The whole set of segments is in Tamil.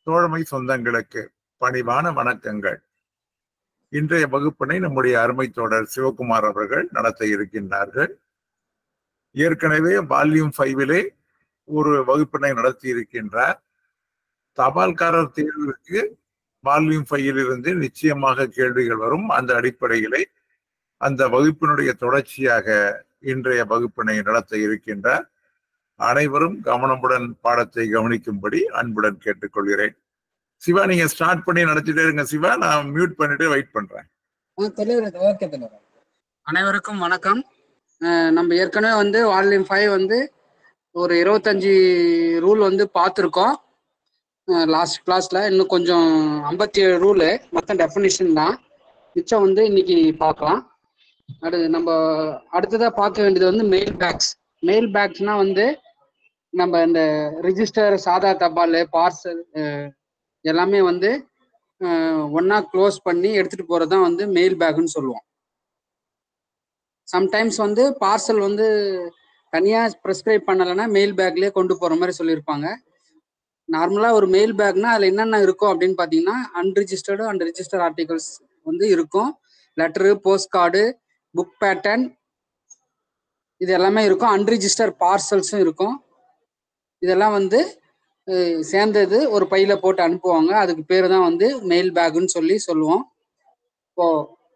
தோழமை சொந்தங்களுக்கு பணிவான வணக்கங்கள் இன்றைய வகுப்பினை நம்முடைய அருமை தோழர் சிவகுமார் அவர்கள் நடத்த இருக்கின்றார்கள் ஏற்கனவே வால்யூம் ஃபைவிலே ஒரு வகுப்பினை நடத்தி இருக்கின்றார் தபால்காரர் தேர்விற்கு வால்யூம் ஃபைவில் இருந்து நிச்சயமாக கேள்விகள் வரும் அந்த அடிப்படையிலே அந்த வகுப்பினுடைய தொடர்ச்சியாக இன்றைய வகுப்பினை நடத்த இருக்கின்றார் அனைவரும் கவனமுடன் பாடத்தை கவனிக்கும்படி அன்புடன் கேட்டுக்கொள்கிறேன் சிவா நீங்க ஸ்டார்ட் பண்ணி நடத்திட்டே இருங்க சிவா நான் மியூட் பண்ணிட்டு வெயிட் பண்றேன் ஆ தலைவர் ஓகே தலைவர் அனைவருக்கும் வணக்கம் அஹ் நம்ம ஏற்கனவே வந்து வால்யூம் ஃபைவ் வந்து ஒரு இருபத்தஞ்சி ரூல் வந்து பார்த்துருக்கோம் லாஸ்ட் கிளாஸ்ல இன்னும் கொஞ்சம் ஐம்பத்தி ஏழு ரூலு மொத்தம் டெஃபினிஷன் தான் மிச்சம் வந்து இன்னைக்கு பார்க்கலாம் அடுத்து நம்ம அடுத்ததா பார்க்க வேண்டியது வந்து மெயில் பேக்ஸ் மெயில் பேக்ஸ்னா வந்து நம்ம இந்த ரிஜிஸ்டர் சாதா தபால் பார்சல் எல்லாமே வந்து ஒன்னா க்ளோஸ் பண்ணி எடுத்துட்டு போறது தான் வந்து மெயில் பேக்னு சொல்லுவோம் சம்டைம்ஸ் வந்து பார்சல் வந்து தனியா ப்ரெஸ்கிரைப் பண்ணலைன்னா மெயில் பேக்லயே கொண்டு போற மாதிரி சொல்லியிருப்பாங்க நார்மலா ஒரு மெயில் பேக்னா அதுல என்னென்ன இருக்கும் அப்படின்னு பாத்தீங்கன்னா அன்ரிஜிஸ்டர்டு அண்ட் ரிஜிஸ்டர் ஆர்டிகல்ஸ் வந்து இருக்கும் letter post card book pattern இது எல்லாமே இருக்கும் அன்ரிஜிஸ்டர் பார்சல்ஸும் இருக்கும் இதெல்லாம் வந்து அஹ், சேர்ந்தது ஒரு பையில போட்டு அனுப்புவாங்க அதுக்கு பேர் தான் வந்து மெயில் பேக்குன்னு சொல்லி சொல்லுவோம் இப்போ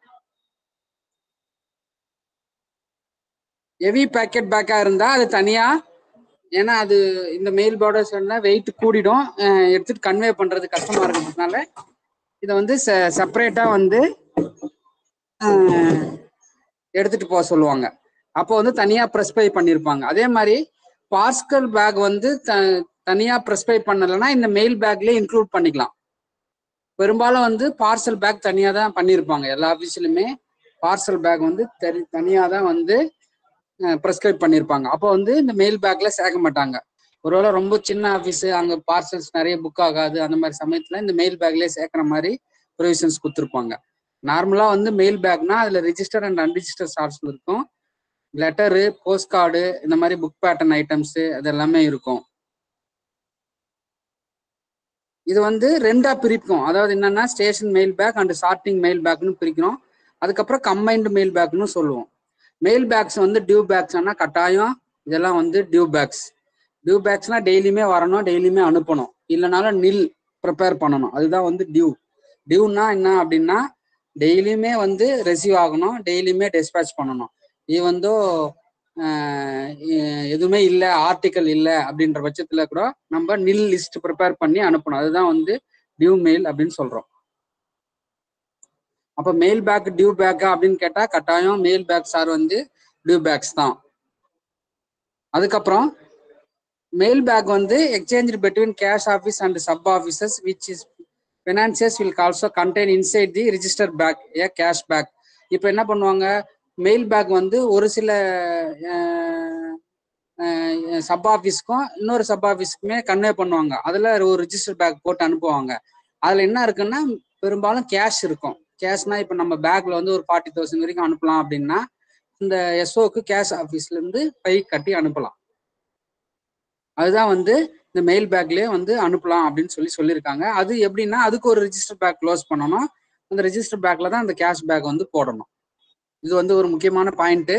ஹெவி பேக்கெட் பேக்கா இருந்தா அது தனியா ஏன்னா அது இந்த மெயில் பார்டர் சொன்னா வெயிட் கூடிடும் அஹ், எடுத்துட்டு கன்வே பண்றது கஷ்டமா இருக்கிறதுனால இதை வந்து செப்பரேட்டா வந்து அஹ், எடுத்துட்டு போக சொல்லுவாங்க அப்போ வந்து தனியா ப்ரெஸ்பை பண்ணியிருப்பாங்க அதே மாதிரி பார்சல் பேக் வந்து த- தனியா ப்ரெஸ்பை பண்ணலைன்னா இந்த மெயில் பேக்லயே இன்க்ளூட் பண்ணிக்கலாம் பெரும்பாலும் வந்து பார்சல் பேக் தனியா தான் பண்ணியிருப்பாங்க எல்லா ஆஃபீஸ்லையுமே பார்சல் பேக் வந்து தனி தனியா தான் வந்து ப்ரெஸ்கிரைப் பண்ணியிருப்பாங்க அப்போ வந்து இந்த மெயில் பேக்ல சேர்க்க மாட்டாங்க ஒருவேளை ரொம்ப சின்ன ஆஃபீஸ் அங்க பார்சல்ஸ் நிறைய புக் ஆகாது அந்த மாதிரி சமயத்துல இந்த மெயில் பேக்லயே சேர்க்கிற மாதிரி ப்ரொவிஷன்ஸ் கொடுத்துருப்பாங்க நார்மலா வந்து மெயில் பேக்னா அதுல ரிஜிஸ்டர் அண்ட் அன்ரிஜிஸ்டர் சார்ட்ஸ் இருக்கும் லெட்டரு போஸ்ட் கார்டு இந்த மாதிரி புக் பேட்டர்ன் ஐட்டம்ஸ் அது எல்லாமே இருக்கும் இது வந்து ரெண்டா பிரிப்போம் அதாவது என்னன்னா station mail bag and sorting mail பேக்னு பிரிக்கிறோம் அதுக்கப்புறம் கம்பைன்டு மெயில் பேக்னு சொல்லுவோம் மெயில் பேக்ஸ் வந்து டியூ பேக்ஸ்னா கட்டாயம் இதெல்லாம் வந்து டியூ பேக்ஸ் டியூ பேக்ஸ்னா டெய்லியுமே வரணும் டெய்லியுமே அனுப்பணும் இல்லைனாலும் நில் ப்ரிப்பேர் பண்ணணும் அதுதான் வந்து டியூ டியூனா என்ன அப்படின்னா டெய்லியுமே வந்து ரெசீவ் ஆகணும் டெய்லியுமே டிஸ்பேச் பண்ணணும் இது வந்து ஆஹ் எ- எதுவுமே இல்லை ஆர்டிக்கல் இல்லை அப்படின்ற பட்சத்துல கூட நம்ம நில் லிஸ்ட் ப்ரிப்பேர் பண்ணி அனுப்பணும் அதுதான் வந்து டியூ மெயில் அப்படின்னு சொல்றோம் அப்ப மெயில் பேக் டியூ பேக்கா அப்படின்னு கேட்டா கட்டாயம் மெயில் பேக் சார் வந்து டியூ பேக்ஸ் தான் அதுக்கப்புறம் மெயில் பேக் வந்து exchange between cash office and sub offices which is financials will also contain inside the register bag a cash bag இப்போ என்ன பண்ணுவாங்க மெயில் பேக் வந்து ஒரு சில சப் ஆஃபீஸ்க்கும் இன்னொரு சப் ஆஃபீஸ்க்குமே கன்வே பண்ணுவாங்க அதில் ஒரு ரிஜிஸ்டர் பேக் போட்டு அனுப்புவாங்க அதில் என்ன இருக்குன்னா பெரும்பாலும் கேஷ் இருக்கும் கேஷ்னா இப்போ நம்ம பேக்ல வந்து ஒரு ஃபார்ட்டி தௌசண்ட் வரைக்கும் அனுப்பலாம் அப்படின்னா இந்த எஸ்ஓக்கு கேஷ் ஆஃபீஸ்ல இருந்து பை கட்டி அனுப்பலாம் அதுதான் வந்து இந்த மெயில் பேக்லயே வந்து அனுப்பலாம் அப்படின்னு சொல்லி சொல்லியிருக்காங்க அது எப்படின்னா அதுக்கு ஒரு ரிஜிஸ்டர் பேக் க்ளோஸ் பண்ணணும் அந்த ரிஜிஸ்டர் பேக்ல தான் அந்த கேஷ் பேக் வந்து போடணும் இது வந்து ஒரு முக்கியமான பாயிண்ட்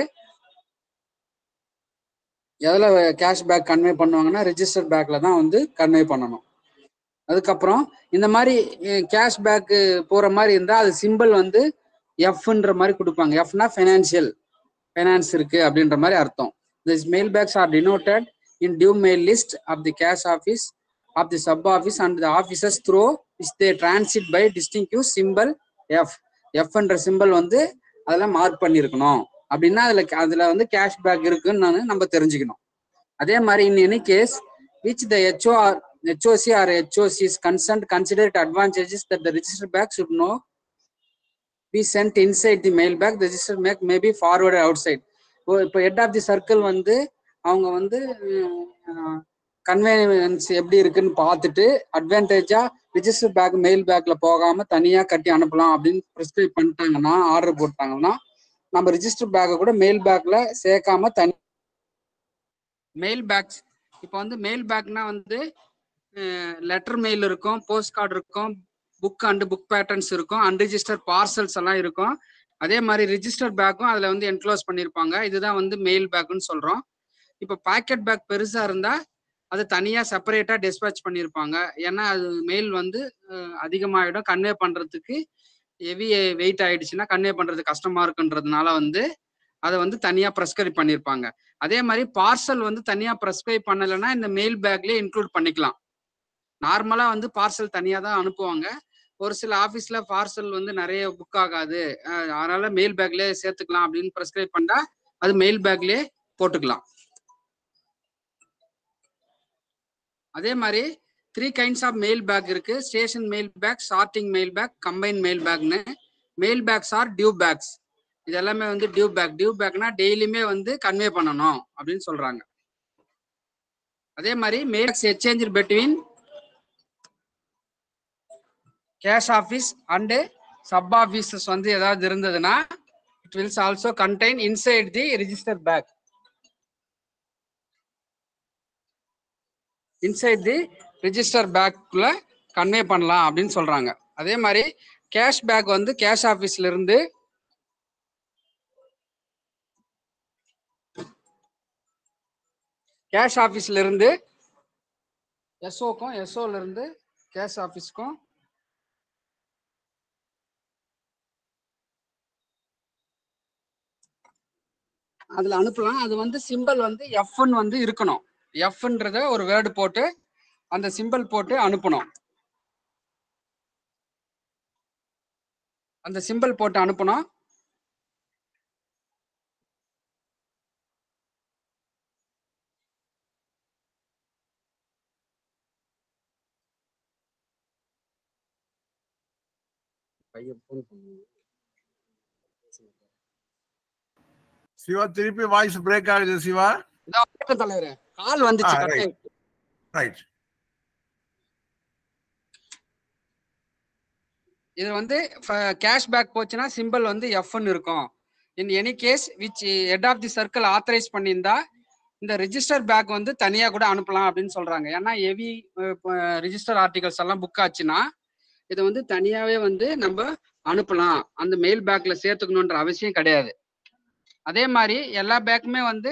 எதுல கேஷ் பேக் கன்வே பண்ணுவாங்கன்னா ரிஜிஸ்டர் பேக்ல தான் வந்து கன்வே பண்ணணும் அதுக்கப்புறம் இந்த மாதிரி கேஷ் பேக் போற மாதிரி இருந்தா அது சிம்பிள் வந்து எஃப்ன்ற மாதிரி கொடுப்பாங்க எஃப்னா ஃபைனான்சியல் ஃபைனான்ஸ் இருக்கு அப்படின்ற மாதிரி அர்த்தம் this mail bags are denoted in due mail list of the cash office of the sub office and the offices through is they transit by distinguish simple F எஃப்ன்ற சிம்பிள் வந்து அதெல்லாம் மார்க் பண்ணியிருக்கணும் அப்படின்னா அதுல அதுல வந்து கேஷ் பேக் இருக்குன்னு நானு நம்ம தெரிஞ்சுக்கணும் அதே மாதிரி in any case which the HO or HOC or HOC is concerned consider advantages that the register bag should no be sent inside the mail bag register make maybe forward outside இப்போ ஹெட் ஆஃப் தி சர்க்கிள் வந்து அவங்க வந்து கன்வீனியன்ஸ் எப்படி இருக்குன்னு பார்த்துட்டு அட்வான்டேஜா ரிஜிஸ்டர் பேக் மெயில் பேக்ல போகாம தனியா கட்டி அனுப்பலாம் அப்படின்னு ப்ரிஸ்கிரைப் பண்ணிட்டாங்கன்னா ஆர்டர் போட்டாங்கன்னா நம்ம ரிஜிஸ்டர் பேக்கை கூட மெயில் பேக்ல சேர்க்காம தனி மெயில் பேக்ஸ் இப்போ வந்து மெயில் பேக்னா வந்து லெட்டர் மெயில் இருக்கும் போஸ்ட் கார்டு இருக்கும் புக் அண்ட் புக் பேட்டர்ன்ஸ் இருக்கும் அன்ரிஜிஸ்டர் பார்சல்ஸ் எல்லாம் இருக்கும் அதே மாதிரி ரிஜிஸ்டர் பேக்கும் அதில் வந்து என்க்ளோஸ் பண்ணியிருப்பாங்க இதுதான் வந்து மெயில் பேக்குன்னு சொல்கிறோம் இப்போ பாக்கெட் பேக் பெருசாக இருந்தால் அது தனியாக செப்பரேட்டாக டிஸ்பேச் பண்ணியிருப்பாங்க ஏன்னா அது மெயில் வந்து அஹ், அதிகமாயிடும் கன்வே பண்ணுறதுக்கு ஹெவி வெயிட் ஆயிடுச்சுன்னா கன்வே பண்ணுறது கஷ்டமா இருக்குன்றதுனால வந்து அதை வந்து தனியாக ப்ரெஸ்கிரைப் பண்ணியிருப்பாங்க அதே மாதிரி பார்சல் வந்து தனியாக ப்ரெஸ்கிரைப் பண்ணலைன்னா இந்த மெயில் பேக்லேயே இன்க்ளூட் பண்ணிக்கலாம் நார்மலாக வந்து பார்சல் தனியாக தான் அனுப்புவாங்க ஒரு சில ஆஃபீஸில் பார்சல் வந்து நிறைய புக் ஆகாது அஹ் அதனால மெயில் பேக்லேயே சேர்த்துக்கலாம் அப்படின்னு ப்ரெஸ்கிரைப் பண்ணா அது மெயில் பேக்லேயே போட்டுக்கலாம் அதே மாதிரி three kinds of mail bag இருக்கு station mail bag sorting mail bag combine mail பேக்னு mail bags are due bags இது எல்லாமே வந்து டியூ பேக் டியூ பேக்னா டெய்லியுமே வந்து கன்வே பண்ணணும் அப்படின்னு சொல்றாங்க அதே மாதிரி mails exchange between cash office and sub offices வந்து ஏதாவது இருந்ததுன்னா it wills also contain inside the register bag inside the register பேக்குள்ள கன்வே பண்ணலாம் அப்படின்னு சொல்றாங்க அதே மாதிரி கேஷ் பேக் வந்து கேஷ் ஆஃபீஸ்ல இருந்து கேஷ் ஆஃபீஸ்ல இருந்து எஸ்ஓக்கும் எஸ்ஓல இருந்து கேஷ் ஆஃபீஸ்க்கும் அதுல அனுப்பலாம் அது வந்து சிம்பிள் வந்து எஃப்னு வந்து இருக்கணும் எஃப்ன்றத ஒரு வேர்டு போட்டு அந்த சிம்பிள் போட்டு அனுப்பணும் அந்த சிம்பிள் போட்டு அனுப்பணும் பையன் phone பண்ணு. சிவா திருப்பி வாய்ஸ் பிரேக் ஆகுது சிவா இதோ வணக்கம் தலைவரே கால் வந்துச்சு ஆ, cut right. ஆயிடுச்சு. ரைட் இது வந்து கேஷ் பேக் போச்சுன்னா சிம்பிள் வந்து எஃப்னு இருக்கும் in any case which head of the circle authorise பண்ணியிருந்தா இந்த ரிஜிஸ்டர் பேக் வந்து தனியா கூட அனுப்பலாம் அப்படின்னு சொல்றாங்க ஏன்னா ஹெவி ரிஜிஸ்டர் ஆர்டிகல்ஸ் எல்லாம் புக் ஆச்சுன்னா இதை வந்து தனியாவே வந்து நம்ம அனுப்பலாம் அந்த மெயில் பேக்ல சேர்த்துக்கணுன்ற அவசியம் கிடையாது அதே மாதிரி எல்லா பேக்குமே வந்து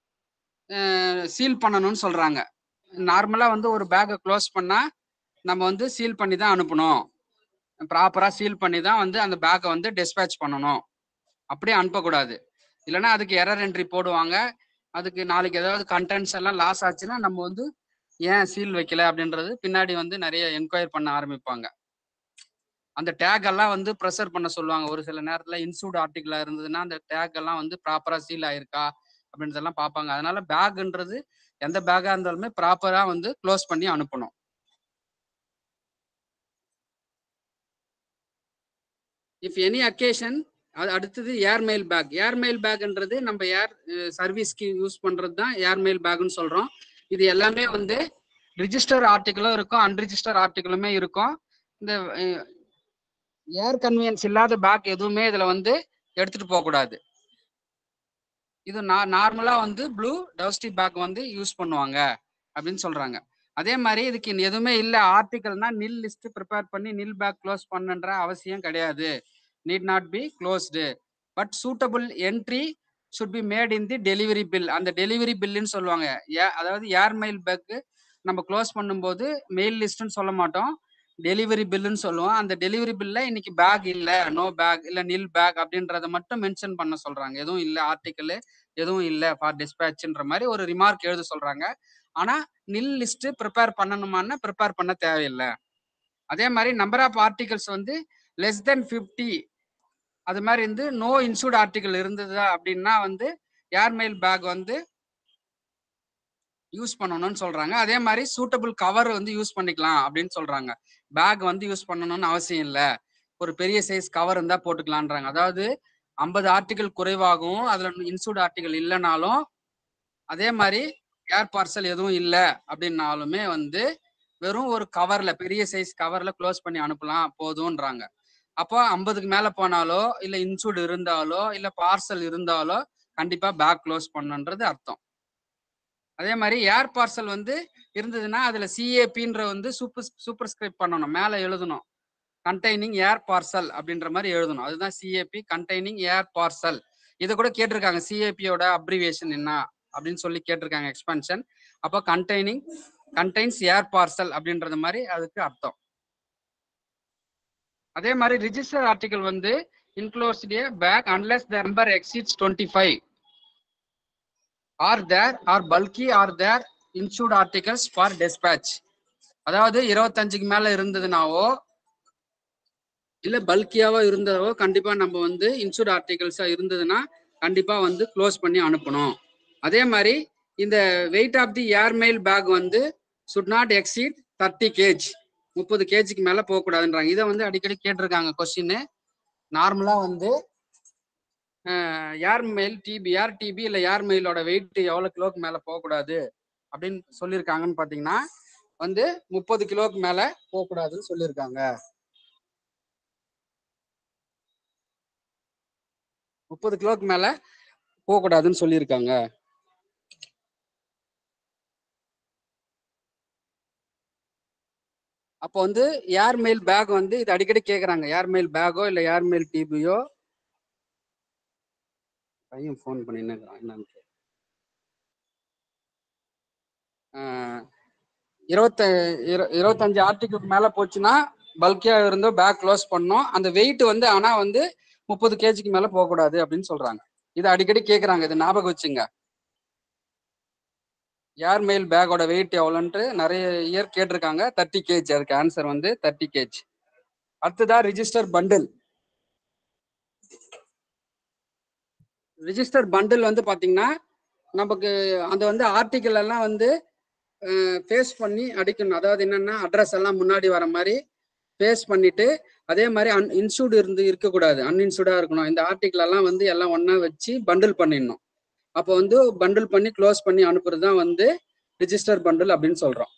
சீல் பண்ணணும்னு சொல்றாங்க நார்மலா வந்து ஒரு பேக்கை க்ளோஸ் பண்ணா நம்ம வந்து சீல் பண்ணி தான் அனுப்பணும் ப்ராப்பரா சீல் பண்ணி தான் வந்து அந்த பேக்கை வந்து டிஸ்பேச் பண்ணணும் அப்படியே அனுப்பக்கூடாது இல்லைன்னா அதுக்கு எரர் என்ட்ரி போடுவாங்க அதுக்கு நாளைக்கு ஏதாவது கண்டென்ட்ஸ் எல்லாம் லாஸ் ஆச்சுன்னா நம்ம வந்து ஏன் சீல் வைக்கல அப்படின்றது பின்னாடி வந்து நிறைய என்கொயர் பண்ண ஆரம்பிப்பாங்க அந்த டேக் எல்லாம் வந்து ப்ரெஷர் பண்ண சொல்லுவாங்க ஒரு சில நேரத்துல இன்சூட் ஆர்டிகிளா இருந்ததுன்னா அந்த டேக் எல்லாம் வந்து ப்ராப்பரா சீல் ஆயிருக்கா அப்படின்றதெல்லாம் பார்ப்பாங்க அதனால பேக்ன்றது எந்த பேக்கா இருந்தாலுமே ப்ராப்பரா வந்து க்ளோஸ் பண்ணி அனுப்பணும் இஃப் எனி அக்கேஷன் அது அடுத்தது ஏர்மெயில் பேக் ஏர்மெயில் பேக்ன்றது நம்ம ஏர் சர்வீஸ்க்கு யூஸ் பண்றது தான் ஏர்மெயில் பேக்னு சொல்றோம் இது எல்லாமே வந்து ரிஜிஸ்டர் ஆர்டிகிளும் இருக்கும் அன்ரிஜிஸ்டர் ஆர்டிகிளுமே இருக்கும் இந்த ஏர் கன்வீனியன்ஸ் இல்லாத பேக் எதுவுமே இதுல வந்து எடுத்துட்டு போக கூடாது இது நார்மலா வந்து ப்ளூ டஸ்டி பேக் வந்து யூஸ் பண்ணுவாங்க அப்படின்னு சொல்றாங்க அதே மாதிரி இதுக்கு எதுவுமே இல்ல ஆர்டிகல்னா நில் லிஸ்ட் ப்ரிப்பேர் பண்ணி நில் பேக் க்ளோஸ் பண்ணுன்ற அவசியம் கிடையாது need not be closed but suitable entry should be made in the delivery bill அந்த டெலிவரி பில்லுன்னு சொல்லுவாங்க ஏ- அதாவது ஏர் மெயில் பேக்கு நம்ம க்ளோஸ் பண்ணும்போது மெயில் லிஸ்ட்னு சொல்ல மாட்டோம் டெலிவரி பில்லுன்னு சொல்லுவோம் அந்த டெலிவரி பில்ல இன்னைக்கு பேக் இல்ல நோ பேக் இல்ல நில் பேக் அப்படின்றத மட்டும் மென்ஷன் பண்ண சொல்றாங்க எதுவும் இல்ல ஆர்டிக்கல் எதுவும் இல்ல ஃபார் டிஸ்பேட்ச்ன்ற மாதிரி ஒரு ரிமார்க் எழுத சொல்றாங்க ஆனா நில் லிஸ்ட் ப்ரிப்பேர் பண்ணணுமான்னா ப்ரிப்பேர் பண்ண தேவையில்லை அதே மாதிரி நம்பர் ஆஃப் ஆர்டிகல்ஸ் வந்து லெஸ் தென் 50 அது மாதிரி வந்து நோ இன்சூர்ட் ஆர்டிகல் இருந்தது அப்படின்னா வந்து ஏர்மெயில் பேக் வந்து யூஸ் பண்ணணும்னு சொல்றாங்க அதே மாதிரி சூட்டபிள் கவர் வந்து யூஸ் பண்ணிக்கலாம் அப்படின்னு சொல்றாங்க பேக் வந்து யூஸ் பண்ணணும்னு அவசியம் இல்லை ஒரு பெரிய சைஸ் கவர் இருந்தா போட்டுக்கலான்றாங்க அதாவது ஐம்பது ஆர்டிகல் குறைவாகவும் அதுல இன்சூர்ட் ஆர்டிகல் இல்லைனாலும் அதே மாதிரி ஏர் பார்சல் எதுவும் இல்லை அப்படின்னாலுமே வந்து வெறும் ஒரு கவர்ல பெரிய சைஸ் கவர்ல க்ளோஸ் பண்ணி அனுப்பலாம் போதும்ன்றாங்க அப்போ ஐம்பதுக்கு மேல போனாலோ இல்ல இன்சூர்ட் இருந்தாலோ இல்ல பார்சல் இருந்தாலோ கண்டிப்பா பேக் க்ளோஸ் பண்ணுன்றது அர்த்தம் அதே மாதிரி ஏர் பார்சல் வந்து இருந்ததுன்னா அதுல சிஏபின்ற வந்து சூப்பர் சூப்பர்ஸ்கிரைப் பண்ணணும் மேல எழுதணும் கண்டெய்னிங் ஏர் பார்சல் அப்படின்ற மாதிரி எழுதணும் அதுதான் சிஏபி கண்டெய்னிங் ஏர் பார்சல் இதை கூட கேட்டிருக்காங்க சிஏபியோட அப்ரிவியேஷன் என்ன அப்படின்னு சொல்லி கேட்டிருக்காங்க எக்ஸ்பென்ஷன் அப்போ கண்டெய்னிங் கண்டெய்ன்ஸ் ஏர் பார்சல் அப்படின்றது மாதிரி அதுக்கு அர்த்தம் அதே மாதிரி ரிஜிஸ்டர் ஆர்டிகல் வந்து enclosed a bag unless the number exceeds twenty five or there are bulky or there insured articles for dispatch அதாவது இருபத்தஞ்சுக்கு மேல இருந்ததுனாவோ இல்ல பல்கியாவோ இருந்ததோ கண்டிப்பா நம்ம வந்து இன்சூர்ட் ஆர்டிகல்ஸா இருந்ததுன்னா கண்டிப்பா வந்து க்ளோஸ் பண்ணி அனுப்பணும் அதே மாதிரி இந்த weight of the airmail bag வந்து should not exceed thirty kg முப்பது கேஜிக்கு மேல போகக்கூடாதுன்றாங்க இதை வந்து அடிக்கடி கேட்டிருக்காங்க கொஸ்டின் நார்மலா வந்து air mail DB air DB இல்லை ஏர் மெயிலோட வெயிட் எவ்வளோ கிலோக்கு மேலே போகக்கூடாது அப்படின்னு சொல்லியிருக்காங்கன்னு பார்த்தீங்கன்னா வந்து முப்பது கிலோக்கு மேலே போகக்கூடாதுன்னு சொல்லியிருக்காங்க முப்பது கிலோக்கு மேலே போகக்கூடாதுன்னு சொல்லியிருக்காங்க அப்போ வந்து ஏர் மெயில் பேக் வந்து இது அடிக்கடி கேட்குறாங்க ஏர் மெயில் பேக்கோ இல்லை ஏர் மெயில் டிபியோ பையன் ஃபோன் பண்ணி என்ன என்னன்னு கேளு. ஆஹ் இருபத்த இரு இருபத்தஞ்சு ஆர்டிக்கு மேல போச்சுன்னா பல்கியா இருந்தோ பேக் க்ளோஸ் பண்ணோம் அந்த வெயிட் வந்து ஆனா வந்து முப்பது கேஜிக்கு மேல போகக்கூடாது அப்படின்னு சொல்றாங்க இது அடிக்கடி கேக்குறாங்க இது ஞாபகம் வச்சுங்க ஏர் மெயில் பேக்கோட வெயிட் எவ்வளோன்ட்டு நிறைய இயர் கேட்டிருக்காங்க தேர்ட்டி கேஜ் அதுக்கு ஆன்சர் வந்து தேர்ட்டி கேஜ் அடுத்ததா ரிஜிஸ்டர் பண்டில் ரிஜிஸ்டர் பண்டில் வந்து பாத்தீங்கன்னா நமக்கு அந்த வந்து ஆர்டிக்கல் எல்லாம் வந்து ஃபேஸ் பண்ணி அடிக்கணும் அதாவது என்னன்னா அட்ரஸ் எல்லாம் முன்னாடி வர மாதிரி ஃபேஸ் பண்ணிட்டு அதே மாதிரி அன் இன்சூர்டு இருந்து இருக்கக்கூடாது அன்இன்சூர்டா இருக்கணும் இந்த ஆர்டிக்கல் எல்லாம் வந்து எல்லாம் ஒண்ணா வச்சு பண்டில் பண்ணிடணும் அப்போ வந்து பண்டில் பண்ணி க்ளோஸ் பண்ணி அனுப்புறது தான் வந்து ரிஜிஸ்டர் பண்டில் அப்படின்னு சொல்றோம்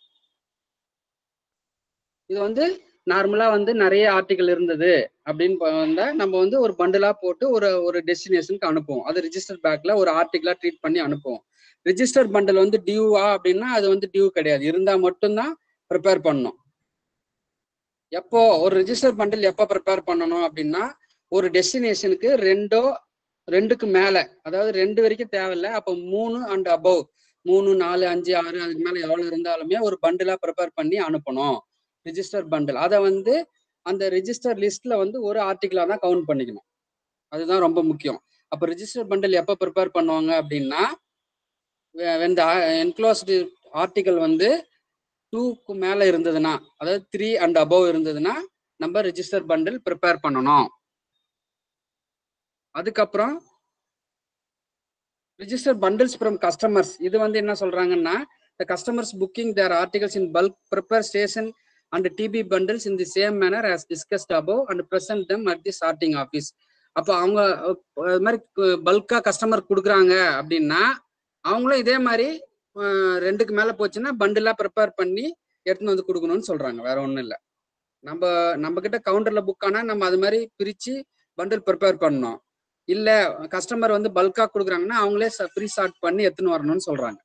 இது வந்து நார்மலா வந்து நிறைய ஆர்டிக்கல் இருந்தது அப்படின்னு ப- வந்தா நம்ம வந்து ஒரு பண்டிலா போட்டு ஒரு ஒரு டெஸ்டினேஷனுக்கு அனுப்புவோம் அது ரிஜிஸ்டர் பேக்ல ஒரு ஆர்டிக்கலா ட்ரீட் பண்ணி அனுப்புவோம் ரிஜிஸ்டர் பண்டில் வந்து டியூவா அப்படின்னா அது வந்து டியூ கிடையாது இருந்தா மட்டும்தான் ப்ரிப்பேர் பண்ணணும் எப்போ ஒரு ரிஜிஸ்டர் பண்டில் எப்போ ப்ரிப்பேர் பண்ணணும் அப்படின்னா ஒரு டெஸ்டினேஷனுக்கு ரெண்டோ ரெண்டுக்கு மேல அதாவது ரெண்டு வரைக்கும் தேவையில்லை அப்போ மூணு அண்ட் அபவ் மூணு நாலு அஞ்சு ஆறு அதுக்கு மேல எவ்வளவு இருந்தாலுமே ஒரு பண்டிலா ப்ரிப்பேர் பண்ணி அனுப்பணும் ரிஜிஸ்டர் பண்டில் அதை வந்து அந்த ரிஜிஸ்டர் லிஸ்ட்ல வந்து ஒரு ஆர்டிகிளா தான் கவுண்ட் பண்ணிக்கணும் அதுதான் ரொம்ப முக்கியம் அப்போ ரிஜிஸ்டர் பண்டில் எப்போ ப்ரிப்பேர் பண்ணுவாங்க அப்படின்னா வென் த என்க்ளோஸ்டு ஆர்டிகல் வந்து டூக்கு மேல இருந்ததுன்னா அதாவது த்ரீ அண்ட் அபவ் இருந்ததுன்னா நம்ம ரிஜிஸ்டர் பண்டில் ப்ரிப்பேர் பண்ணணும் அதுக்கப்புறம் ரிஜிஸ்டர் பண்டில்ஸ் ஃப்ரம் கஸ்டமர்ஸ் இது வந்து என்ன சொல்றாங்கன்னா the customers booking their articles in bulk prepare station and TB bundles in the same manner as discussed above and present them at the sorting office அப்போ அவங்க அஹ், இது மாதிரி பல்கா கஸ்டமர் கொடுக்குறாங்க அப்படின்னா அவங்களும் இதே மாதிரி அஹ், ரெண்டுக்கு மேல போச்சுன்னா பண்டிலா ப்ரிப்பேர் பண்ணி எடுத்துன்னு வந்து கொடுக்கணும்னு சொல்றாங்க வேற ஒண்ணும் இல்லை நம்ம நம்ம கிட்ட கவுண்டர்ல புக் ஆனா நம்ம அது மாதிரி பிரிச்சு பண்டில் ப்ரிப்பேர் பண்ணணும் இல்ல கஸ்டமர் வந்து பல்கா கொடுக்குறாங்கன்னா அவங்களே ப்ரீ சார்ட் பண்ணி எடுத்துன்னு வரணும்னு சொல்றாங்க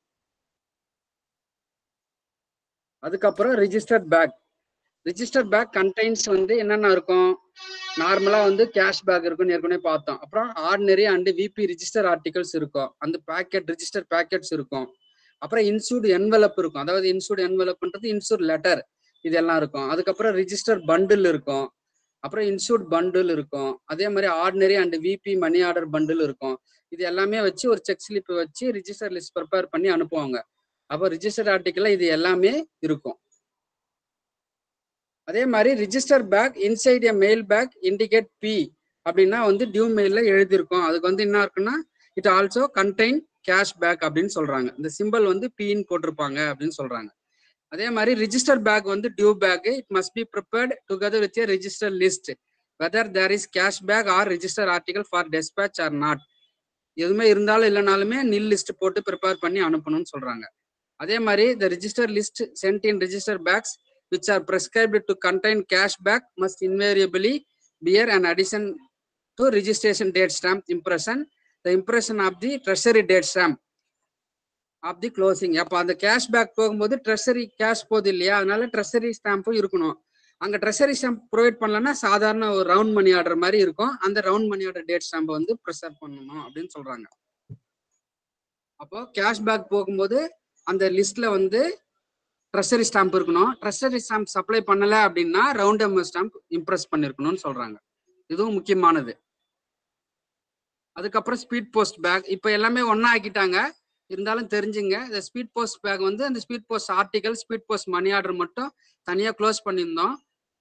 அதுக்கப்புறம் registered bag register bag contains வந்து என்னென்ன இருக்கும் நார்மலா வந்து கேஷ் பேக் இருக்கும்னு ஏற்கனவே பார்த்தோம் அப்புறம் ordinary and VP register articles இருக்கும் அந்த பேக்கெட் ரிஜிஸ்டர் பேக்கெட்ஸ் இருக்கும் அப்புறம் இன்சூர்டு என்வலப் இருக்கும் அதாவது இன்சூர்டு என்வலப்ன்றது இன்சூர்ட் லெட்டர் இதெல்லாம் இருக்கும் அதுக்கப்புறம் ரிஜிஸ்டர் பண்டில் இருக்கும் அப்புறம் இன்சூர்ட் பண்டில் இருக்கும் அதே மாதிரி ordinary and VP money order bundle இருக்கும் இது எல்லாமே வச்சு ஒரு செக் ஸ்லிப் வச்சு ரிஜிஸ்டர் லிஸ்ட் ப்ரிப்பேர் பண்ணி அனுப்புவாங்க அப்போ ரிஜிஸ்டர் ஆர்டிக்கல்ல இது எல்லாமே இருக்கும் அதே மாதிரி register bag inside a mail bag indicate B அப்படின்னா வந்து டியூ மெயில்ல எழுதியிருக்கும் அதுக்கு வந்து என்ன இருக்குன்னா it also contain cash bag அப்படின்னு சொல்றாங்க இந்த சிம்பிள் வந்து பின்னு போட்டிருப்பாங்க அப்படின்னு சொல்றாங்க அதே மாதிரி ரிஜிஸ்டர் பேக் வந்து due bag it must be prepared together with register list whether there is cash bag or register article for despatch or not எதுவுமே இருந்தாலும் இல்லைனாலுமே நில் லிஸ்ட் போட்டு ப்ரிப்பேர் பண்ணி அனுப்பணும்னு சொல்றாங்க அதே மாதிரி the register list sent in register bags which are prescribed to contain cash back must invariably bear an addition to registration date stamp impression the impression of the treasury date stamp of the closing அப்போ அந்த கேஷ் பேக் போகும்போது ட்ரெஷரி கேஷ் போகுது இல்லையா அதனால ட்ரெஷரி ஸ்டாம்பும் இருக்கணும் அங்க ட்ரெஷரி ஸ்டாம்ப் ப்ரொவைட் பண்ணலன்னா சாதாரண ஒரு ரவுண்ட் மணி ஆர்டர் மாதிரி இருக்கும் அந்த ரவுண்ட் மணி ஆர்டர் டேட் ஸ்டாம்பை வந்து ப்ரிசர்வ் பண்ணணும் அப்படின்னு சொல்றாங்க அப்போ கேஷ் பேக் போகும்போது அந்த லிஸ்ட்ல வந்து ட்ரெஷரி ஸ்டாம்ப் இருக்கணும் ட்ரெஷரி ஸ்டாம்ப் சப்ளை பண்ணல அப்படின்னா ரவுண்ட் எம் ஸ்டாம்ப் இம்ப்ரெஸ் பண்ணிருக்கணும்னு சொல்றாங்க இதுவும் முக்கியமானது அதுக்கப்புறம் ஸ்பீட் போஸ்ட் பேக் இப்போ எல்லாமே ஒண்ணா ஆக்கிட்டாங்க இருந்தாலும் தெரிஞ்சுங்க இந்த ஸ்பீட் போஸ்ட் பேக் வந்து அந்த speed post article speed post money order மட்டும் தனியா க்ளோஸ் பண்ணியிருந்தோம்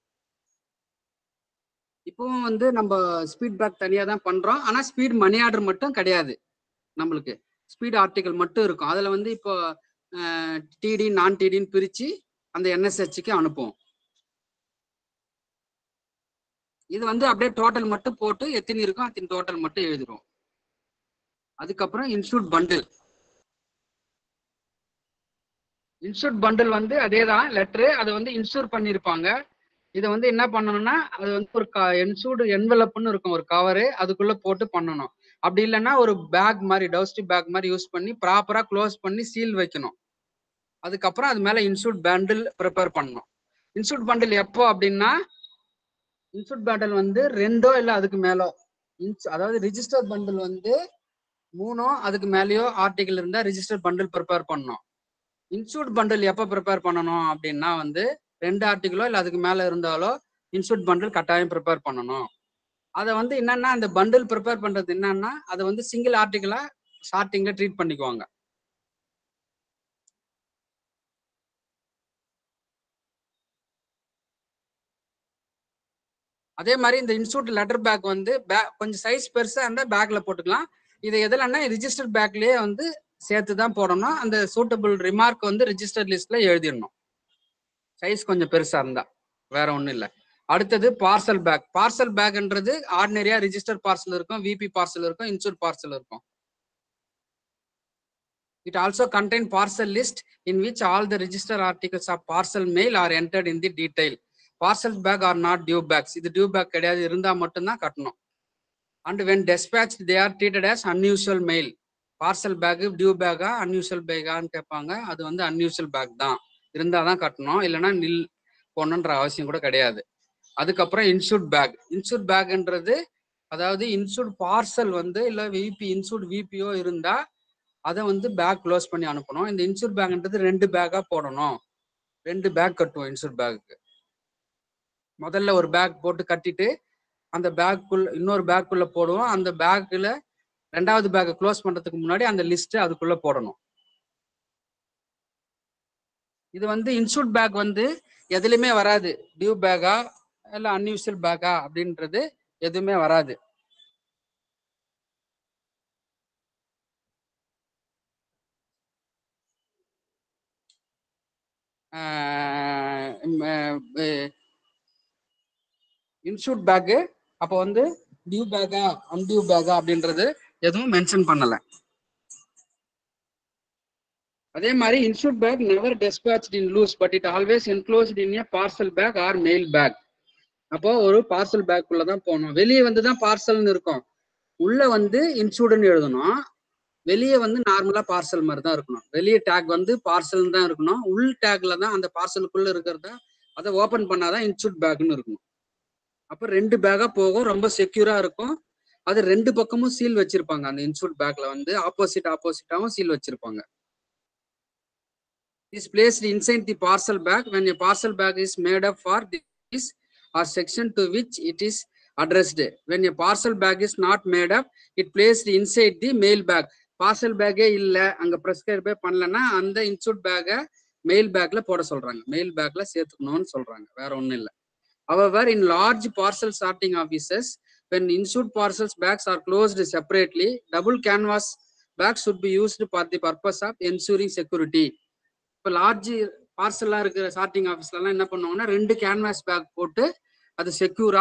இப்பவும் வந்து நம்ம ஸ்பீட் பேக் தனியா தான் பண்றோம் ஆனா ஸ்பீட் மணி ஆர்டர் மட்டும் கிடையாது நம்மளுக்கு ஸ்பீட் ஆர்டிகல் மட்டும் இருக்கும் அதுல வந்து இப்போ டிடி நான் டிடின்னு பிரிச்சு அந்த என்எஸ்ஹெச்சுக்கு அனுப்புவோம் இது வந்து அப்படியே டோட்டல் மட்டும் போட்டு எத்தனை இருக்கும் அத்தனை டோட்டல் மட்டும் எழுதிரும் அதுக்கப்புறம் இன்ஸ்டியூட் பண்டில் இன்ஸ்டியூட் பண்டில் வந்து அதே தான் லெட்ரு அதை வந்து இன்சூர் பண்ணியிருப்பாங்க இதை வந்து என்ன பண்ணணும்னா அது வந்து ஒரு இன்சூர்டு என்வலப்னு இருக்கும் ஒரு கவரு அதுக்குள்ள போட்டு பண்ணணும் அப்படி இல்லைன்னா ஒரு பேக் மாதிரி டவுஸ்டி பேக் மாதிரி யூஸ் பண்ணி ப்ராப்பரா க்ளோஸ் பண்ணி சீல் வைக்கணும் அதுக்கப்புறம் அது மேல இன்சூட் பண்டில் ப்ரிப்பேர் பண்ணணும் இன்சூட் பண்டில் எப்போ அப்படின்னா இன்சூட் பண்டில் வந்து ரெண்டோ இல்லை அதுக்கு மேலோ இன்ஸ் அதாவது ரிஜிஸ்டர் பண்டில் வந்து மூணோ அதுக்கு மேலேயோ ஆர்டிகல் இருந்தா ரிஜிஸ்டர் பண்டில் ப்ரிப்பேர் பண்ணணும் இன்சூட் பண்டில் எப்போ ப்ரிப்பேர் பண்ணணும் அப்படின்னா வந்து ரெண்டு ஆர்டிகளோ இல்லை அதுக்கு மேல இருந்தாலோ இன்சூட் பண்டில் கட்டாயம் ப்ரிப்பேர் பண்ணணும் அதை வந்து என்னன்னா அந்த பண்டில் ப்ரிப்பேர் பண்றது என்னன்னா அதை வந்து சிங்கிள் ஆர்டிகளா ஸ்டார்டிங்ல ட்ரீட் பண்ணிக்குவாங்க அதே மாதிரி இந்த இன்ஸ்டியூட் லெட்டர் பேக் வந்து பேக் கொஞ்சம் சைஸ் பெருசா இருந்தா பேக்ல போட்டுக்கலாம் இதை எதுலன்னா ரிஜிஸ்டர் பேக்லயே வந்து சேர்த்து தான் போடணும் அந்த சூட்டபிள் ரிமார்க் வந்து ரிஜிஸ்டர் லிஸ்ட்ல எழுதிடணும் சைஸ் கொஞ்சம் பெருசா இருந்தா வேற ஒண்ணும் இல்லை அடுத்தது பார்சல் பேக் பார்சல் பேக்ன்றது ஆர்டினரியா ரிஜிஸ்டர் பார்சல் இருக்கும் விபி பார்சல் இருக்கும் இன்சூர் பார்சல் இருக்கும் it also contain parcel list in which all the register articles of parcel mail are entered in the detail parcel bag are not due bags இது டியூ பேக் கிடையாது இருந்தா மட்டும்தான் கட்டணும் and when despatch they are treated as unusual mail parcel bag due பேக்கா அன்யூஷுவல் பேக்கான்னு கேட்பாங்க அது வந்து அன்யூஷுவல் பேக் தான் இருந்தால் தான் கட்டணும் இல்லைன்னா நில் போடணுன்ற அவசியம் கூட கிடையாது அதுக்கப்புறம் இன்சூட் பேக் இன்சூட் பேக்ன்றது அதாவது இன்சூட் பார்சல் வந்து இல்லை விபி இன்சூட் விபிஓ இருந்தா அதை வந்து பேக் க்ளோஸ் பண்ணி அனுப்பணும் இந்த இன்சூட் பேக்ன்றது ரெண்டு பேக்கா போடணும் ரெண்டு பேக் கட்டுவோம் இன்சூட் பேக்கு முதல்ல ஒரு பேக் போட்டு கட்டிட்டு அந்த பேக்குள்ள இன்னொரு பேக்குள்ள போடுவோம் அந்த பேக்கில் ரெண்டாவது பேக்கை க்ளோஸ் பண்றதுக்கு முன்னாடி அந்த லிஸ்ட் அதுக்குள்ள போடணும் இது வந்து இன்சூட் பேக் வந்து எதுலையுமே வராது டியூ பேக்கா இல்லை அன்யூஷுவல் பேக்கா அப்படின்றது எதுவுமே வராது இன்சூட் பேக்கு அப்போ வந்து டியூ பேக்கா அன்டியூ பேக்கா அப்படின்றது எதுவும் மென்ஷன் பண்ணல அதே மாதிரி insured bag never despatched in loose but it always enclosed in a parcel bag or mail bag அப்போ ஒரு பார்சல் பேக்குள்ள தான் போகணும் வெளியே வந்து தான் பார்சல்னு இருக்கும் உள்ள வந்து இன்சூடுன்னு எழுதணும் வெளியே வந்து நார்மலா பார்சல் மாதிரி தான் இருக்கணும் வெளியே டேக் வந்து பார்சல் தான் இருக்கணும் உள் டேக்ல தான் அந்த பார்சலுக்குள்ள இருக்கிறத அதை ஓபன் பண்ணாதான் இன்சூட் பேக்னு இருக்கணும் அப்போ ரெண்டு பேக்கா போகும் ரொம்ப செக்யூரா இருக்கும் அது ரெண்டு பக்கமும் சீல் வச்சிருப்பாங்க அந்த இன்சூட் பேக்ல வந்து ஆப்போசிட் ஆப்போசிட்டாவும் சீல் வச்சிருப்பாங்க is placed inside the parcel bag when a parcel bag is made up for this or section to which it is addressed when a parcel bag is not made up it placed inside the mail bag parcel பேக்கே இல்லை அங்க ப்ரெஸ்கிரைபே பண்ணலன்னா அந்த இன்சூட் பேக்கை மெயில் பேக்ல போட சொல்றாங்க மெயில் பேக்ல சேர்த்துக்கணும்னு சொல்றாங்க வேற ஒன்றும் இல்லை However, in large parcel sorting offices, when insured parcels bags are closed separately, double canvas bags should be used for the purpose of ensuring security. இப்போ லார்ஜ் பார்சலாக இருக்கிற சார்ட்டிங் ஆஃபீஸ்லலாம் என்ன பண்ணுவாங்கன்னா ரெண்டு கேன்வாஸ் பேக் போட்டு அது செக்யூரா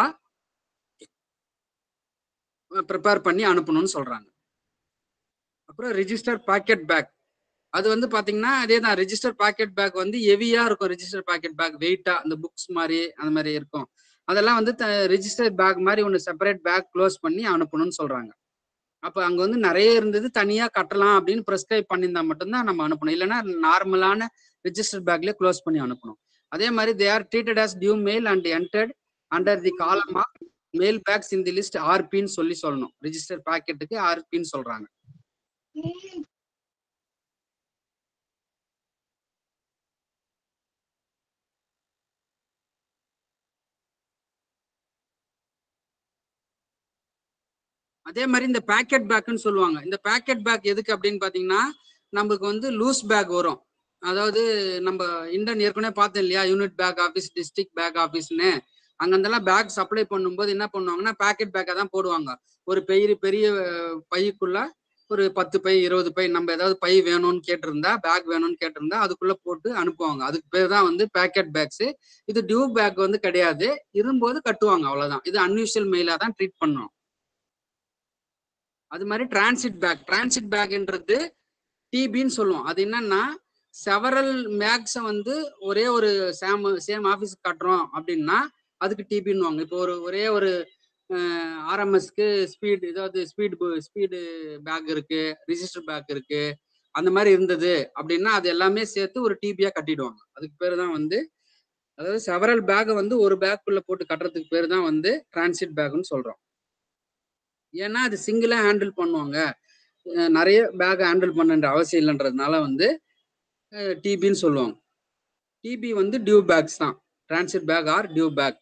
ப்ரிப்பேர் பண்ணி அனுப்பணும்னு சொல்றாங்க அப்புறம் ரிஜிஸ்டர் பாக்கெட் பேக் அது வந்து பாத்தீங்கன்னா அதே தான் ரிஜிஸ்டர் பாக்கெட் பேக் வந்து ஹெவியா இருக்கும் ரிஜிஸ்டர் பாக்கெட் பேக் வெயிட்டா அந்த புக்ஸ் மாதிரி அந்த மாதிரி இருக்கும் அதெல்லாம் வந்து ரிஜிஸ்டர் பேக் மாதிரி ஒன்று செப்பரேட் பேக் க்ளோஸ் பண்ணி அனுப்பணும்னு சொல்றாங்க அப்ப அங்க வந்து நிறைய இருந்தது தனியா கட்டலாம் அப்படின்னு ப்ரெஸ்கிரைப் பண்ணியிருந்தா மட்டும்தான் நம்ம அனுப்பணும் இல்லைன்னா நார்மலான ரிஜிஸ்டர் பேக்ல க்ளோஸ் பண்ணி அனுப்பணும் அதே மாதிரி they are treated as due mail and entered under the column of mail bags in the list ஆர்பின்னு சொல்லி சொல்லணும் ரிஜிஸ்டர் பாக்கெட்டுக்கு ஆர்பின்னு சொல்றாங்க அதே மாதிரி இந்த பேக்கெட் பேக்னு சொல்லுவாங்க இந்த பேக்கெட் பேக் எதுக்கு அப்படின்னு பாத்தீங்கன்னா நமக்கு வந்து லூஸ் பேக் வரும் அதாவது நம்ம இண்டன் ஏற்கனவே பார்த்தோம் இல்லையா unit bag office district bag ஆஃபீஸ்னு அங்கந்தெல்லாம் பேக் சப்ளை பண்ணும்போது என்ன பண்ணுவாங்கன்னா பேக்கெட் பேக்கை தான் போடுவாங்க ஒரு பெரிய பெரிய அஹ், பைக்குள்ள ஒரு பத்து பை இருபது பை நம்ம ஏதாவது பை வேணும்னு கேட்டிருந்தா பேக் வேணும்னு கேட்டிருந்தா அதுக்குள்ள போட்டு அனுப்புவாங்க அதுக்கு பேர் தான் வந்து பேக்கெட் பேக்ஸ் இது டியூ பேக் வந்து கிடையாது இரும்போது கட்டுவாங்க அவ்வளவுதான் இது அன்யூஷுவல் மெயிலா தான் ட்ரீட் பண்ணோம் அது மாதிரி டிரான்சிட் பேக் டிரான்சிட் பேக்ன்றது டிபின்னு சொல்லுவோம் அது என்னன்னா செவரல் மேக்ஸை வந்து ஒரே ஒரு சேம் சேம் ஆஃபீஸுக்கு கட்டுறோம் அப்படின்னா அதுக்கு டிபின்னுவாங்க இப்போ ஒரு ஒரே ஒரு ஆர்எம்எஸ்க்கு ஸ்பீடு ஏதாவது ஸ்பீடு ஸ்பீடு பேக் இருக்கு ரிஜிஸ்டர் பேக் இருக்கு அந்த மாதிரி இருந்தது அப்படின்னா அது எல்லாமே சேர்த்து ஒரு டிபியா கட்டிடுவாங்க அதுக்கு பேர் தான் வந்து அதாவது செவரல் பேக்கை வந்து ஒரு பேக்குள்ள போட்டு கட்டுறதுக்கு பேர் தான் வந்து டிரான்சிட் பேக்னு சொல்றோம் ஏன்னா அது சிங்கிளா ஹேண்டில் பண்ணுவாங்க அஹ் நிறைய பேக் ஹேண்டில் பண்ணுன்ற அவசியம் இல்லைன்றதுனால வந்து டிபின்னு சொல்லுவாங்க டிபி வந்து டியூ பேக்ஸ் தான் transit bag or due bag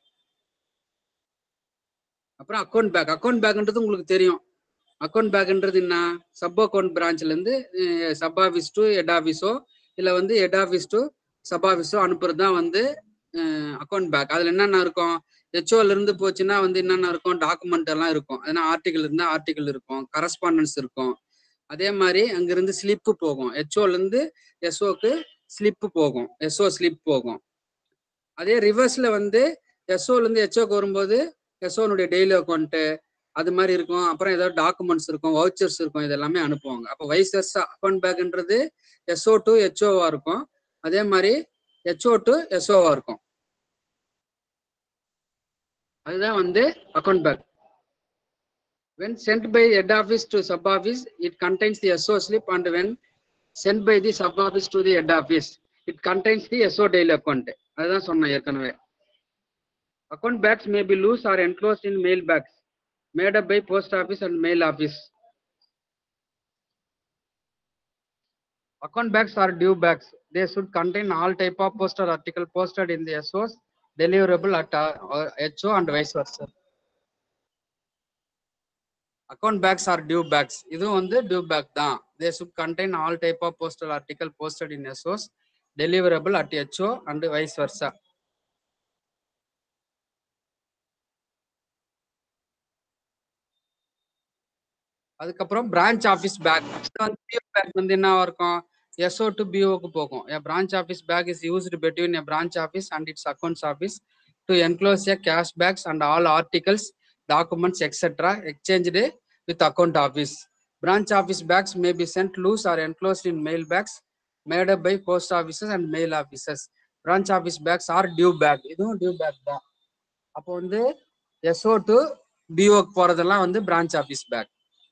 அப்புறம் அக்கௌண்ட் பேக் அக்கௌண்ட் பேக்ன்றது உங்களுக்கு தெரியும் அக்கௌண்ட் பேக்ன்றது என்ன சப் அக்கௌண்ட் பிரான்ச்ல இருந்து சப் ஆஃபீஸ் டு ஹெட் ஆஃபீஸோ இல்லை வந்து ஹெட் ஆஃபீஸ் டு சப் ஆஃபீஸோ அனுப்புறது தான் வந்து அக்கௌண்ட் பேக் அதுல என்னென்ன இருக்கும் ஹெச்ஓல இருந்து போச்சுன்னா வந்து என்னென்ன இருக்கும் டாக்குமெண்ட் எல்லாம் இருக்கும் அதனால் ஆர்டிகல் இருந்தால் ஆர்டிகல் இருக்கும் கரஸ்பாண்டன்ஸ் இருக்கும் அதே மாதிரி அங்கிருந்து ஸ்லிப்பு போகும் ஹெச்ஓல இருந்து எஸ்ஓக்கு ஸ்லிப்பு போகும் எஸ்ஓ ஸ்லிப் போகும் அதே ரிவர்ஸ்ல வந்து எஸ்ஓல இருந்து ஹெச்ஓக்கு வரும்போது எஸ்ஓனுடைய டெய்லி அக்கௌண்ட்டு அது மாதிரி இருக்கும் அப்புறம் ஏதாவது டாக்குமெண்ட்ஸ் இருக்கும் வவுச்சர்ஸ் இருக்கும் இதெல்லாமே அனுப்புவாங்க அப்போ வைசஸ் அக்கௌண்ட் பேக்ன்றது எஸ்ஓ டு ஹெச்ஓவா இருக்கும் அதே மாதிரி ஹெச்ஓ டு எஸ்ஓவா இருக்கும் அதுதான் வந்து account bag when sent by head office to sub office it contains the SO slip and when sent by the sub office to the head office it contains the SO daily account அதுதான் சொன்னேன் ஏற்கனவே account bags may be loose or enclosed in mail bags made up by post office and mail office account bags are due bags they should contain all type of postal article posted in the SOs deliverable at uh, HO and vice versa account bags are due bags இதுவும் வந்து டியூ பேக் தான் they should contain all type of postal article posted in SOs deliverable at HO and vice versa அதுக்கப்புறம் பிரான்ச் ஆஃபீஸ் பேக் பேக் வந்து என்னவா இருக்கும் எஸ்ஓ டு பிஓக்கு போகும் a branch office bag is used between a branch office and its accounts office to enclose a cash bags and all articles documents etc exchanged with account office branch office bags may be sent loose or enclosed in mail bags made up by post offices and mail offices branch office bags are due bag இதுவும் due bag தான் அப்போ வந்து எஸ்ஓ டு பிஓக்கு போறதெல்லாம் வந்து பிரான்ச் ஆஃபீஸ் பேக்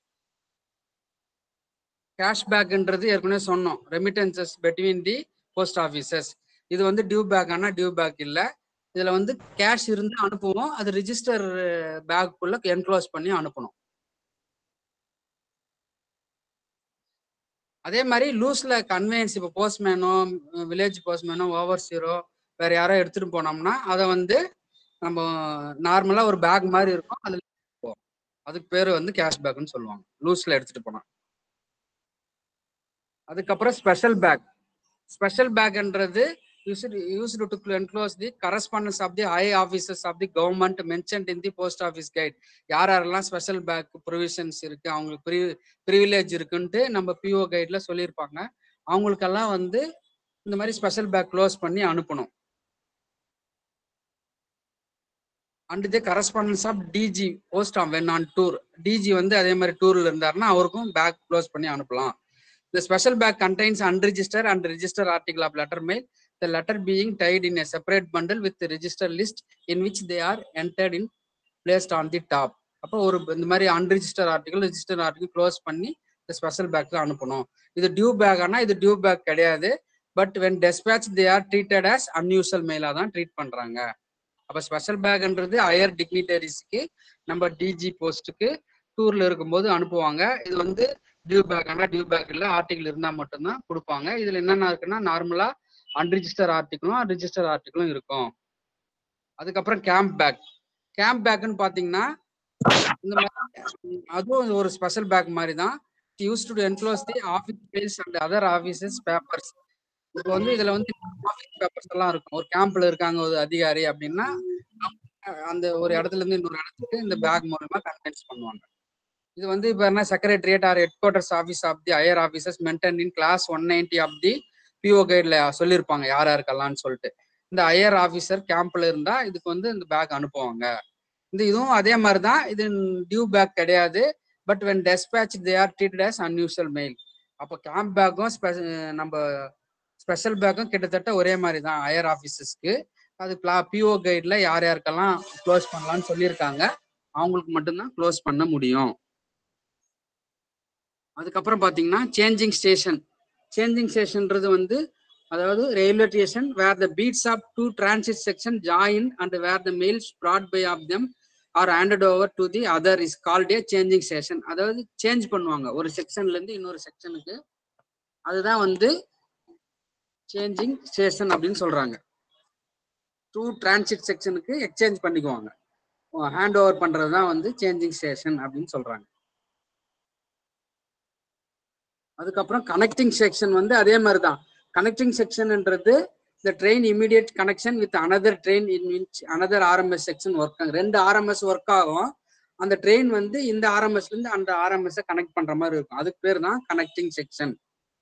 கேஷ் பேக்ன்றது ஏற்கனவே சொன்னோம் remittances between the post offices இது வந்து டியூ பேக் ஆனா டியூ பேக் இல்ல இதுல வந்து கேஷ் இருந்து அனுப்புவோம் அது ரிஜிஸ்டர் பேக்குள்ள என்க்ளோஸ் பண்ணி அனுப்பணும் அதே மாதிரி லூஸ்ல கன்வேயன்ஸ் இப்போ போஸ்ட்மேனோ வில்லேஜ் போஸ்ட்மேனோ ஓவர் சீரோ வேற யாரோ எடுத்துட்டு போனோம்னா அதை வந்து நம்ம நார்மலா ஒரு பேக் மாதிரி இருக்கும் அதுல போகும். அதுக்கு பேர் வந்து கேஷ் பேக்னு சொல்லுவாங்க லூஸ்ல எடுத்துட்டு போனா அதுக்கப்புறம் ஸ்பெஷல் பேக் ஸ்பெஷல் பேக்ன்றது used used to enclose the correspondence of the high officers of the government mentioned in the post office guide யார் யாரெல்லாம் ஸ்பெஷல் பேக் ப்ரொவிஷன்ஸ் இருக்கு அவங்களுக்கு ப்ரி ப்ரிவிலேஜ் இருக்குன்ட்டு நம்ம பிஓ கைட்ல சொல்லியிருப்பாங்க அவங்களுக்கெல்லாம் வந்து இந்த மாதிரி ஸ்பெஷல் பேக் க்ளோஸ் பண்ணி அனுப்பணும் and the correspondence of DG post when on tour DG வந்து அதே மாதிரி டூர்ல இருந்தாருன்னா அவருக்கும் பேக் க்ளோஸ் பண்ணி அனுப்பலாம் The special bag contains unregistered and registered article of letter mail, the letter being tied in a separate bundle with the register list in which they are entered in placed on the top. அப்போ ஒரு இந்த மாதிரி unregister article register article close பண்ணி இந்த ஸ்பெஷல் பேக்ல அனுப்பணும் இது டியூ பேக் ஆனா இது டியூ பேக் கிடையாது but when despatch they are treated as unusual மெயிலா தான் ட்ரீட் பண்றாங்க அப்ப ஸ்பெஷல் பேக்ன்றது ஹையர் டிக்னிட்டரிஸ்க்கு நம்ம டிஜி போஸ்ட்டுக்கு டூர்ல இருக்கும்போது அனுப்புவாங்க இது வந்து டியூ பேக் ஆனா டியூ பேக் இல்ல ஆர்டிகல் இருந்தா மட்டும்தான் கொடுப்பாங்க இதுல என்னென்ன இருக்குன்னா நார்மலா அன்ரிஜிஸ்டர் ஆர்டிகளும் ரிஜிஸ்டர் ஆர்டிகளும் இருக்கும் அதுக்கப்புறம் கேம்ப் பேக் கேம்ப் பேக்னு பாத்தீங்கன்னா இந்த மாதிரி அதுவும் ஒரு ஸ்பெஷல் பேக் மாதிரி தான் use to enclose the office space and other offices papers இப்போ வந்து இதுல வந்து ஆஃபீஸ் பேப்பர்ஸ் எல்லாம் இருக்கும் ஒரு கேம்ப்ல இருக்காங்க ஒரு அதிகாரி அப்படின்னா அந்த ஒரு இடத்துல இருந்து இன்னொரு இடத்துக்கு இந்த பேக் மூலமா கன்வென்ஸ் பண்ணுவாங்க இது வந்து இப்போ என்ன secretariat or headquarters office of the higher officers mentioned in class one ninety of the PO கைட்ல சொல்லியிருப்பாங்க யார் யாருக்கெல்லாம்னு சொல்லிட்டு இந்த ஹையர் ஆஃபீஸர் கேம்ப்ல இருந்தா இதுக்கு வந்து இந்த பேக் அனுப்புவாங்க இந்த இதுவும் அதே மாதிரி தான் இது டியூ பேக் கிடையாது but when despatch they are treated as unusual mail அப்போ கேம்ப் பேக்கும் நம்ம ஸ்பெஷல் பேக்கும் கிட்டத்தட்ட ஒரே மாதிரி தான் ஹையர் ஆஃபீஸஸ்க்கு அது பிஓ கைட்ல யார் யாருக்கெல்லாம் க்ளோஸ் பண்ணலாம்னு சொல்லியிருக்காங்க அவங்களுக்கு மட்டும்தான் க்ளோஸ் பண்ண முடியும் அதுக்கப்புறம் பார்த்தீங்கன்னா சேஞ்சிங் ஸ்டேஷன் சேஞ்சிங் ஸ்டேஷன்ன்றது வந்து அதாவது railway station where the beats of two transit section join and where the mails brought by of them are handed over to the other is called a changing station அதாவது சேஞ்ச் பண்ணுவாங்க ஒரு செக்ஷன்ல இருந்து இன்னொரு செக்ஷனுக்கு அதுதான் வந்து சேஞ்சிங் ஸ்டேஷன் அப்படின்னு சொல்றாங்க டூ டிரான்சிட் செக்ஷனுக்கு எக்ஸ்சேஞ்ச் பண்ணிக்குவாங்க ஹேண்ட் ஓவர் பண்றது தான் வந்து சேஞ்சிங் ஸ்டேஷன் அப்படின்னு சொல்றாங்க அதுக்கப்புறம் கனெக்டிங் செக்ஷன் வந்து அதே மாதிரி தான் கனெக்டிங் செக்ஷன்ன்றது இந்த train immediate connection with another train in which another RMS section work ஆகும் ரெண்டு ஆர்எம்எஸ் ஒர்க் ஆகும் அந்த ட்ரெயின் வந்து இந்த ஆர்எம்எஸ்ல இருந்து அந்த ஆர்எம்எஸ் கனெக்ட் பண்ற மாதிரி இருக்கும் அதுக்கு பேர் தான் கனெக்டிங் செக்ஷன்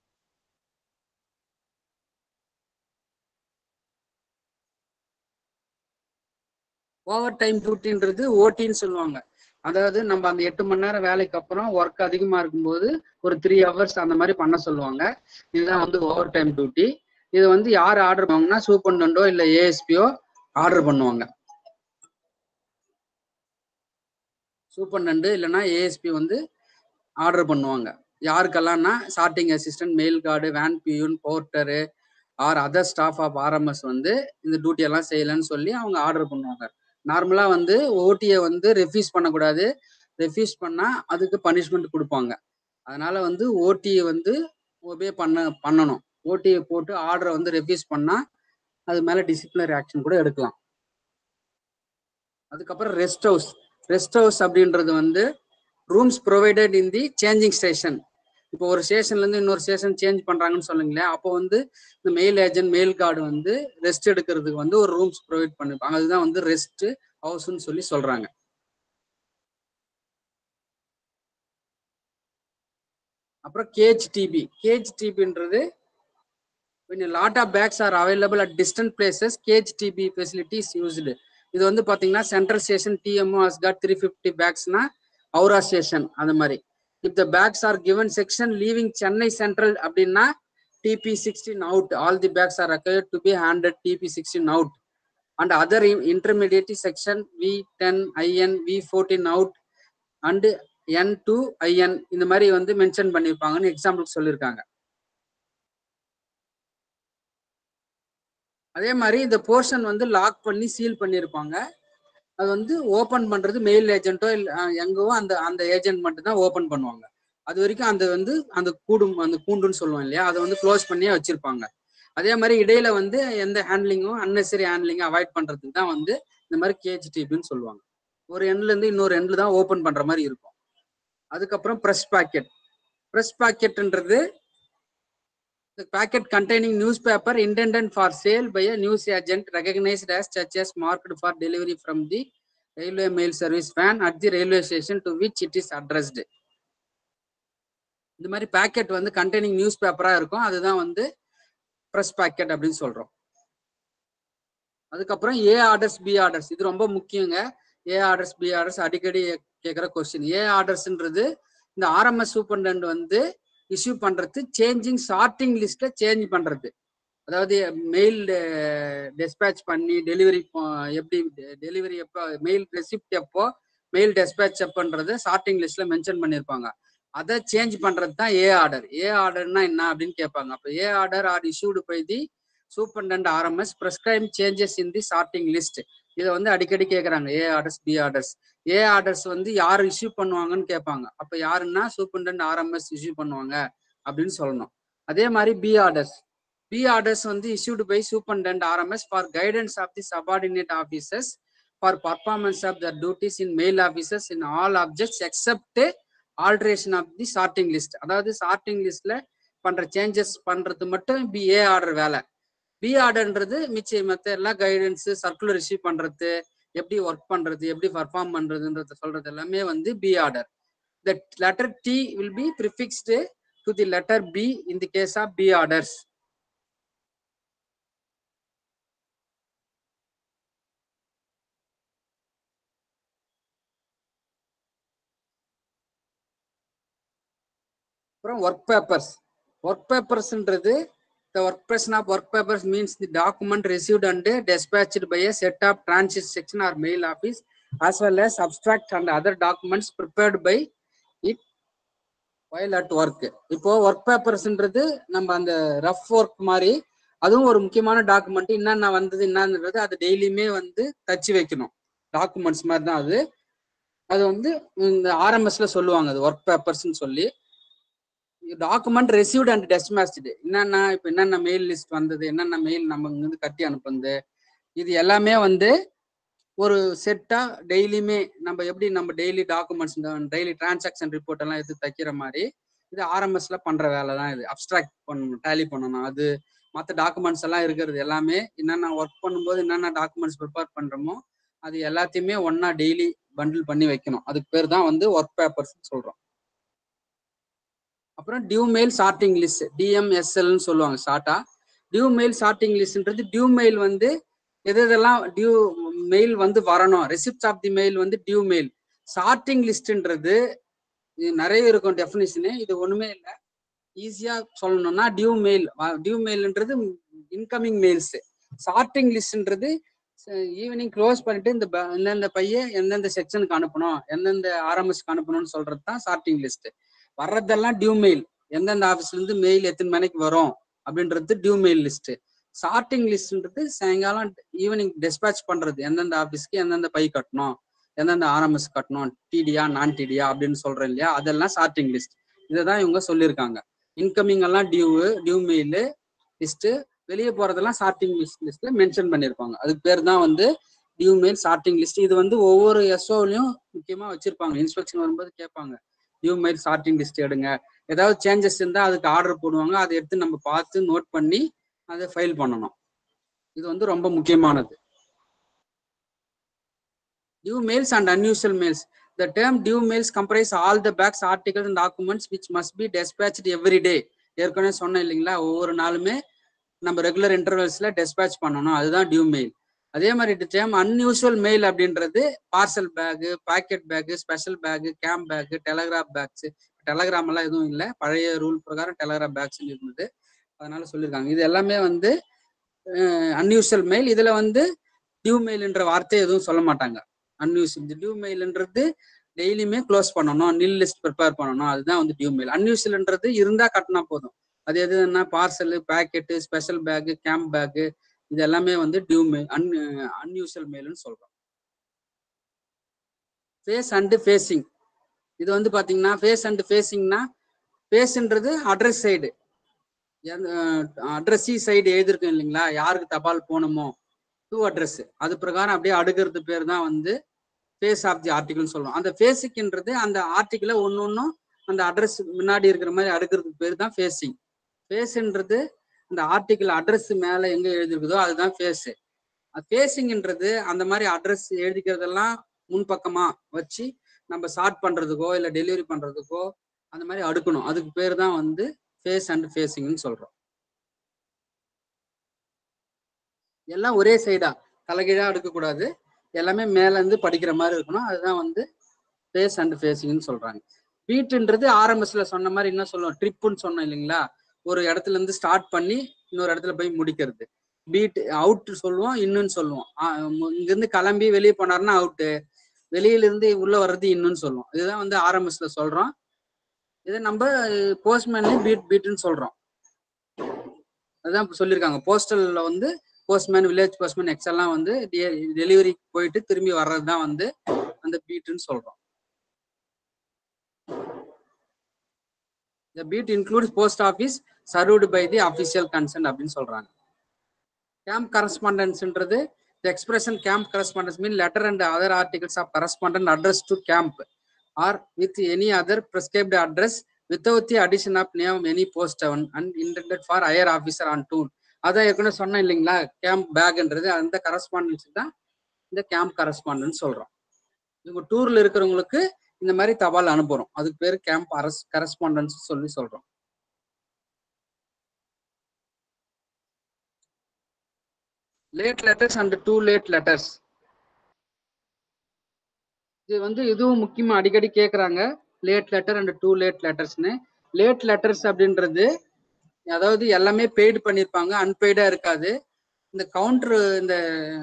ஓவர் டைம் டியூட்டின்றது ஓட்டின்னு சொல்லுவாங்க அதாவது நம்ம அந்த எட்டு மணி நேரம் வேலைக்கு அப்புறம் ஒர்க் அதிகமா இருக்கும்போது ஒரு த்ரீ ஹவர்ஸ் அந்த மாதிரி பண்ண சொல்லுவாங்க இதுதான் வந்து ஓவர் டைம் டியூட்டி இது வந்து யார் ஆர்டர் பண்ணுவாங்கன்னா சூப்பர்டோ இல்ல ஏஎஸ்பியோ ஆர்டர் பண்ணுவாங்க சூப்பர்டென்ட் இல்லைன்னா ஏஎஸ்பி வந்து ஆர்டர் பண்ணுவாங்க யாருக்கெல்லாம்னா sorting assistant mail guard van peon porter or other staff of RMS வந்து இந்த டியூட்டி எல்லாம் செய்யலன்னு சொல்லி அவங்க ஆர்டர் பண்ணுவாங்க நார்மலா வந்து ஓடியை வந்து ரெஃப்யூஸ் பண்ணக்கூடாது ரெஃப்யூஸ் பண்ணா அதுக்கு பனிஷ்மெண்ட் கொடுப்பாங்க அதனால வந்து ஓடியை வந்து ஒபே பண்ண பண்ணணும் ஓடியை போட்டு ஆர்டரை வந்து ரெஃப்யூஸ் பண்ணா அது மேல டிசிப்ளினரி ஆக்ஷன் கூட எடுக்கலாம் அதுக்கப்புறம் ரெஸ்ட் ஹவுஸ் ரெஸ்ட் ஹவுஸ் அப்படின்றது வந்து rooms provided in the changing station இப்போ ஒரு ஸ்டேஷன்ல இருந்து இன்னொரு ஸ்டேஷன் சேஞ்ச் பண்றாங்கன்னு சொல்லுங்களேன் அப்போ வந்து இந்த மெயில் ஏஜென்ட் மெயில் கார்டு வந்து ரெஸ்ட் எடுக்கிறதுக்கு வந்து ஒரு ரூம்ஸ் ப்ரொவைட் பண்ணிருப்பாங்க அதுதான் வந்து ரெஸ்ட் ஹவுஸ்ன்னு சொல்லி சொல்றாங்க அப்புறம் கேஜ் டிபி கேஜ் டிபின்றது when a lot of bags are available at distant places cage tb facility is used இது வந்து பாத்தீங்கன்னா central station TMO has got three fifty பேக்ஸ்னா அவுரா ஸ்டேஷன் அந்த மாதிரி if the bags are given section leaving Chennai central அப்படின்னா TB sixteen out all the bags are required to be handed TB sixteen out and other intermediate section V ten in V fourteen out and N two in இந்த மாதிரி வந்து மென்ஷன் பண்ணியிருப்பாங்கன்னு எக்ஸாம்பிள் சொல்லியிருக்காங்க அதே மாதிரி இந்த போர்ஷன் வந்து லாக் பண்ணி சீல் பண்ணியிருப்பாங்க அது வந்து ஓபன் பண்றது மெயில் ஏஜென்ட்டோ இல்லை எங்கவோ அந்த அந்த ஏஜென்ட் மட்டும் தான் ஓபன் பண்ணுவாங்க அது வரைக்கும் அந்த வந்து அந்த கூடும் அந்த கூண்டுன்னு சொல்லுவோம் இல்லையா அதை வந்து க்ளோஸ் பண்ணியே வச்சிருப்பாங்க அதே மாதிரி இடையில வந்து எந்த ஹேண்ட்லிங்கும் அன்னெசரி ஹேண்ட்லிங்கும் அவாய்ட் பண்றதுக்கு தான் வந்து இந்த மாதிரி கேஜ் டிபின்னு சொல்லுவாங்க ஒரு எண்ட்ல இருந்து இன்னொரு எண்ட்ல தான் ஓபன் பண்ற மாதிரி இருக்கும் அதுக்கப்புறம் ப்ரெஸ் பாக்கெட் ப்ரெஸ் பாக்கெட்ன்றது The packet containing newspaper intended for sale by a news agent recognized as such as marked for delivery from the railway mail service van at the railway station to which it is addressed. இந்த மாதிரி பேக்கெட் வந்து கண்டெய்னிங் நியூஸ் பேப்பரா இருக்கும் அதுதான் வந்து ப்ரெஸ் பேக்கெட் அப்படின்னு சொல்றோம் அதுக்கப்புறம் ஏ ஆர்டர்ஸ் பி ஆர்டர்ஸ் இது ரொம்ப முக்கியங்க ஏ ஆர்டர்ஸ் பி ஆர்டர்ஸ் அடிக்கடி கேட்குற கொஸ்டின் ஏ ஆர்டர்ஸ்ன்றது இந்த ஆர்எம்எஸ் சூப்பர்டென்ட் வந்து இஷ்யூ பண்றது சேஞ்சிங் சார்ட்டிங் லிஸ்ட்ல சேஞ்ச் பண்றது அதாவது மெயில் டெஸ்பேச் பண்ணி டெலிவரி எப்படி டெலிவரி எப்போ மெயில் ரெசிப்ட் எப்போ மெயில் டெஸ்பேச் பண்றது சார்ட்டிங் லிஸ்ட்ல மென்ஷன் பண்ணியிருப்பாங்க அதை சேஞ்ச் பண்றது தான் ஏ ஆர்டர் ஏ ஆர்டர்னா என்ன அப்படின்னு கேட்பாங்க அப்போ A order are issued by the superintendent RMS prescribe changes in the sorting list இதை வந்து அடிக்கடி கேட்குறாங்க A orders B orders A orders வந்து யார் இஷ்யூ பண்ணுவாங்கன்னு கேட்பாங்க அப்போ யாருன்னா சூப்பரண்ட் ஆர்எம்எஸ் இஷ்யூ பண்ணுவாங்க அப்படின்னு சொல்லணும் அதே மாதிரி பி ஆர்டர்ஸ் பி ஆர்டர்ஸ் வந்து issued by superintendent RMS for guidance of the subordinate officers for performance of the duties in mail officers in all objects except alteration of the sorting list அதாவது சார்ட்டிங் லிஸ்ட்ல பண்ற சேஞ்சஸ் பண்றது மட்டும் பி ஏ ஆர்டர் வேலை பி ஆர்டர்ன்றது மிச்ச மற்ற எல்லா கைடன்ஸ் சர்க்குலர் ரிசீவ் பண்றது எப்படி ஒர்க் பண்றது எப்படி பர்ஃபார்ம் பண்றதுன்றத சொல்றது எல்லாமே வந்து B order the letter D will be prefixed to the letter B in the case of B orders அப்புறம் ஒர்க் பேப்பர்ஸ் ஒர்க் பேப்பர்ஸ்ன்றது the work expression of work papers means the document received and dispatched by a set of transit section or mail office as well as abstract and other documents prepared by it while at work இப்போ ஒர்க் பேப்பர்ஸ்ன்றது நம்ம அந்த ரஃப் ஒர்க் மாதிரி அதுவும் ஒரு முக்கியமான டாக்குமெண்ட் என்னென்ன வந்தது என்னன்றது அது டெய்லியுமே வந்து தச்சு வைக்கணும் டாக்குமெண்ட்ஸ் மாதிரி தான் அது அது வந்து இந்த ஆர்எம்எஸ்ல சொல்லுவாங்க அது ஒர்க் பேப்பர்ஸ்னு சொல்லி டாக்குமெண்ட் ரிசீவ்ட் அண்ட் டெஸ்மேஸ்டு என்னென்ன இப்போ என்னென்ன மெயில் லிஸ்ட் வந்தது என்னென்ன மெயில் நம்ம வந்து கட்டி அனுப்புனது இது எல்லாமே வந்து ஒரு செட்டா டெய்லியுமே நம்ம எப்படி நம்ம daily documents daily transaction report எல்லாம் எடுத்து தைக்கிற மாதிரி இது ஆர்எம்எஸ்ல பண்ற வேலை தான் இது அப்ட்ராக்ட் பண்ணணும் டேலி பண்ணணும் அது மற்ற டாக்குமெண்ட்ஸ் எல்லாம் இருக்கிறது எல்லாமே என்னென்ன ஒர்க் பண்ணும்போது என்னென்ன டாக்குமெண்ட்ஸ் ப்ரிப்பேர் பண்றோமோ அது எல்லாத்தையுமே ஒன்னா டெய்லி பண்டில் பண்ணி வைக்கணும் அதுக்கு பேர் தான் வந்து ஒர்க் பேப்பர்ஸ் சொல்றோம் அப்புறம் டியூ மெயில் சார்ட்டிங் லிஸ்ட் டிஎம்எஸ்எல்னு சொல்லுவாங்க ஷார்ட்டா டியூ மெயில் சார்ட்டிங் லிஸ்ட்ன்றது டியூ மெயில் வந்து எது எதெல்லாம் டியூ மெயில் வந்து வரணும் ரெசிப்ட் ஆஃப் தி மெயில் வந்து டியூ மெயில் சார்ட்டிங் லிஸ்ட்ன்றது இது நிறைய இருக்கும் டெஃபினிஷனு இது ஒண்ணுமே இல்லை ஈஸியா சொல்லணும்னா டியூ மெயில் டியூ மெயில்ன்றது இன்கமிங் மெயில்ஸ் சார்ட்டிங் லிஸ்ட்ன்றது ஈவினிங் க்ளோஸ் பண்ணிட்டு இந்த ப- எந்தெந்த பையன் எந்தெந்த செக்ஷனுக்கு அனுப்பணும் எந்தெந்த ஆர்எம்எஸ்க்கு அனுப்பணும்னு சொல்றது தான் சார்ட்டிங் லிஸ்ட் வர்றதெல்லாம் டியூ மெயில் எந்தெந்த ஆஃபீஸ்ல இருந்து மெயில் எத்தனை மணிக்கு வரும் அப்படின்றது டியூ மெயில் லிஸ்ட் சார்ட்டிங் லிஸ்ட்ன்றது சாயங்காலம் ஈவினிங் டிஸ்பேச் பண்றது எந்தெந்த ஆஃபீஸ்க்கு எந்தெந்த பை கட்டணும் எந்தெந்த ஆர்எம்எஸ் கட்டணும் டிடியா நான் டிடியா அப்படின்னு சொல்றேன் இல்லையா அதெல்லாம் சார்ட்டிங் லிஸ்ட் இதை தான் இவங்க சொல்லியிருக்காங்க இன்கமிங் எல்லாம் டியூ டியூ மெயில் லிஸ்ட் வெளியே போறதெல்லாம் சார்ட்டிங் லிஸ்ட் லிஸ்ட்ல மென்ஷன் பண்ணியிருப்பாங்க அதுக்கு பேர் தான் வந்து டியூ மெயில் சார்ட்டிங் லிஸ்ட் இது வந்து ஒவ்வொரு எஸ்ஓலையும் முக்கியமா வச்சிருப்பாங்க இன்ஸ்பெக்ஷன் வரும்போது கேட்பாங்க டியூ மெயில் சார்ட்டிங் லிஸ்ட் எடுங்க ஏதாவது சேஞ்சஸ் இருந்தால் அதுக்கு ஆர்டர் போடுவாங்க அதை எடுத்து நம்ம பார்த்து நோட் பண்ணி அதை ஃபைல் பண்ணணும் இது வந்து ரொம்ப முக்கியமானது due mails and unusual mails the term due mails comprise all the bags articles and documents which must be dispatched every day ஏற்கனவே சொன்னேன் இல்லைங்களா ஒவ்வொரு நாளுமே நம்ம ரெகுலர் இன்டர்வல்ஸ்ல dispatch பண்ணணும் அதுதான் டியூ மெயில் அதே மாதிரி இந்த டேம் அன்யூஷுவல் மெயில் அப்படின்றது parcel bag packet bag special bag camp bag telegraph bags telegram எல்லாம் எதுவும் இல்லை பழைய ரூல் பிரகாரம் டெலகிராஃப் பேக்ஸ் இருந்தது அதனால சொல்லியிருக்காங்க இது எல்லாமே வந்து அன்யூஷுவல் மெயில் இதுல வந்து டியூ மெயில்ன்ற வார்த்தை எதுவும் சொல்ல மாட்டாங்க அன்யூஷுவல் இந்த டியூ மெயில்ன்றது டெய்லியுமே க்ளோஸ் பண்ணணும் நில் லிஸ்ட் ப்ரிப்பேர் பண்ணணும் அதுதான் வந்து டியூ மெயில் அன்யூஷுவல்ன்றது இருந்தா கட்டினா போதும் அது எதுன்னா parcel packet special bag camp bag இது எல்லாமே வந்து டியூ மெயில் அன் அன்யூஷுவல் மெயில்னு சொல்றோம் ஃபேஸ் அண்டு ஃபேஸிங் இது வந்து பாத்தீங்கன்னா ஃபேஸ் அண்டு ஃபேஸிங்னா ஃபேஸ்ன்றது அட்ரஸ் சைடு அட்ரஸி சைடு எழுதிருக்கோம் இல்லைங்களா யாருக்கு தபால் போகணுமோ டூ அட்ரஸ் அது பிரகாரம் அப்படியே அடுக்கிறது பேர் தான் வந்து ஃபேஸ் ஆஃப் தி ஆர்டிகல்னு சொல்லுவோம் அந்த ஃபேஸுக்குன்றது அந்த ஆர்டிகிளை ஒன்று ஒன்றும் அந்த அட்ரஸ் முன்னாடி இருக்கிற மாதிரி அடுக்கிறதுக்கு பேர் தான் ஃபேஸிங் ஃபேஸுன்றது இந்த ஆர்டிகிள் அட்ரஸ் மேலே எங்கே எழுதிருக்குதோ அதுதான் ஃபேஸு ஃபேஸிங்ன்றது அந்த மாதிரி அட்ரஸ் எழுதிக்கிறதெல்லாம் முன்பக்கமா வச்சு நம்ம ஷார்ட் பண்றதுக்கோ இல்லை டெலிவரி பண்றதுக்கோ அந்த மாதிரி அடுக்கணும் அதுக்கு பேர் தான் வந்து ஃபேஸ் அண்ட் ஃபேஸிங்னு சொல்றோம் எல்லாம் ஒரே சைடா தலைகீழா அடுக்கக்கூடாது எல்லாமே மேல இருந்து படிக்கிற மாதிரி இருக்கணும் அதுதான் வந்து ஃபேஸ் அண்ட் ஃபேஸிங்னு சொல்றாங்க பீட்டுன்றது ஆர்எம்எஸ்ல சொன்ன மாதிரி என்ன சொல்லுவோம் ட்ரிப்புன்னு சொன்னோம் இல்லைங்களா ஒரு இடத்துல இருந்து ஸ்டார்ட் பண்ணி இன்னொரு இடத்துல போய் முடிக்கிறது பீட் அவுட் சொல்லுவோம் இன்னுன்னு சொல்லுவோம் ஆ, மு- இங்கிருந்து கிளம்பி வெளியே போனாருன்னா அவுட்டு வெளியில இருந்து உள்ள வர்றது இன்னுன்னு சொல்லுவோம் இதுதான் வந்து ஆர்எம்எஸ்ல சொல்றோம் இதை நம்ம போஸ்ட்மேன்லயும் பீட் பீட்னு சொல்றோம் அதுதான் இப்ப சொல்லியிருக்காங்க போஸ்டல்ல வந்து போஸ்ட்மேன் வில்லேஜ் போஸ்ட்மேன் எக்ஸ் எல்லாம் வந்து டெலிவரி போயிட்டு திரும்பி வர்றது தான் வந்து அந்த பீட்னு சொல்றோம் The beat includes post office served by the official consent அப்படின்னு சொல்றாங்க camp correspondence-ன்றது the expression camp correspondence mean letter and other articles of correspondence addressed to camp or with any other prescribed address without the addition of name of any post and intended for higher officer on tour அதான் ஏற்கனவே சொன்னேன் இல்லைங்களா கேம்ப் பேக்ன்றது அந்த கரஸ்பாண்டன்ஸ் தான் இந்த கேம்ப் கரஸ்பாண்டன்ஸ் சொல்றோம் இவங்க டூர்ல இருக்கிறவங்களுக்கு இந்த மாதிரி தபால் அனுப்புறோம் அதுக்கு பேர் கேம்ப் அரஸ் கரஸ்பாண்டன்ஸ் சொல்லி சொல்றோம் late letters and too late letters இது வந்து இதுவும் முக்கியமா அடிக்கடி கேக்குறாங்க late letter and too late லெட்டர்ஸ்னு லேட் லெட்டர்ஸ் அப்படின்றது அதாவது எல்லாமே பெய்டு பண்ணியிருப்பாங்க அன்பெய்டா இருக்காது இந்த கவுண்டர் இந்த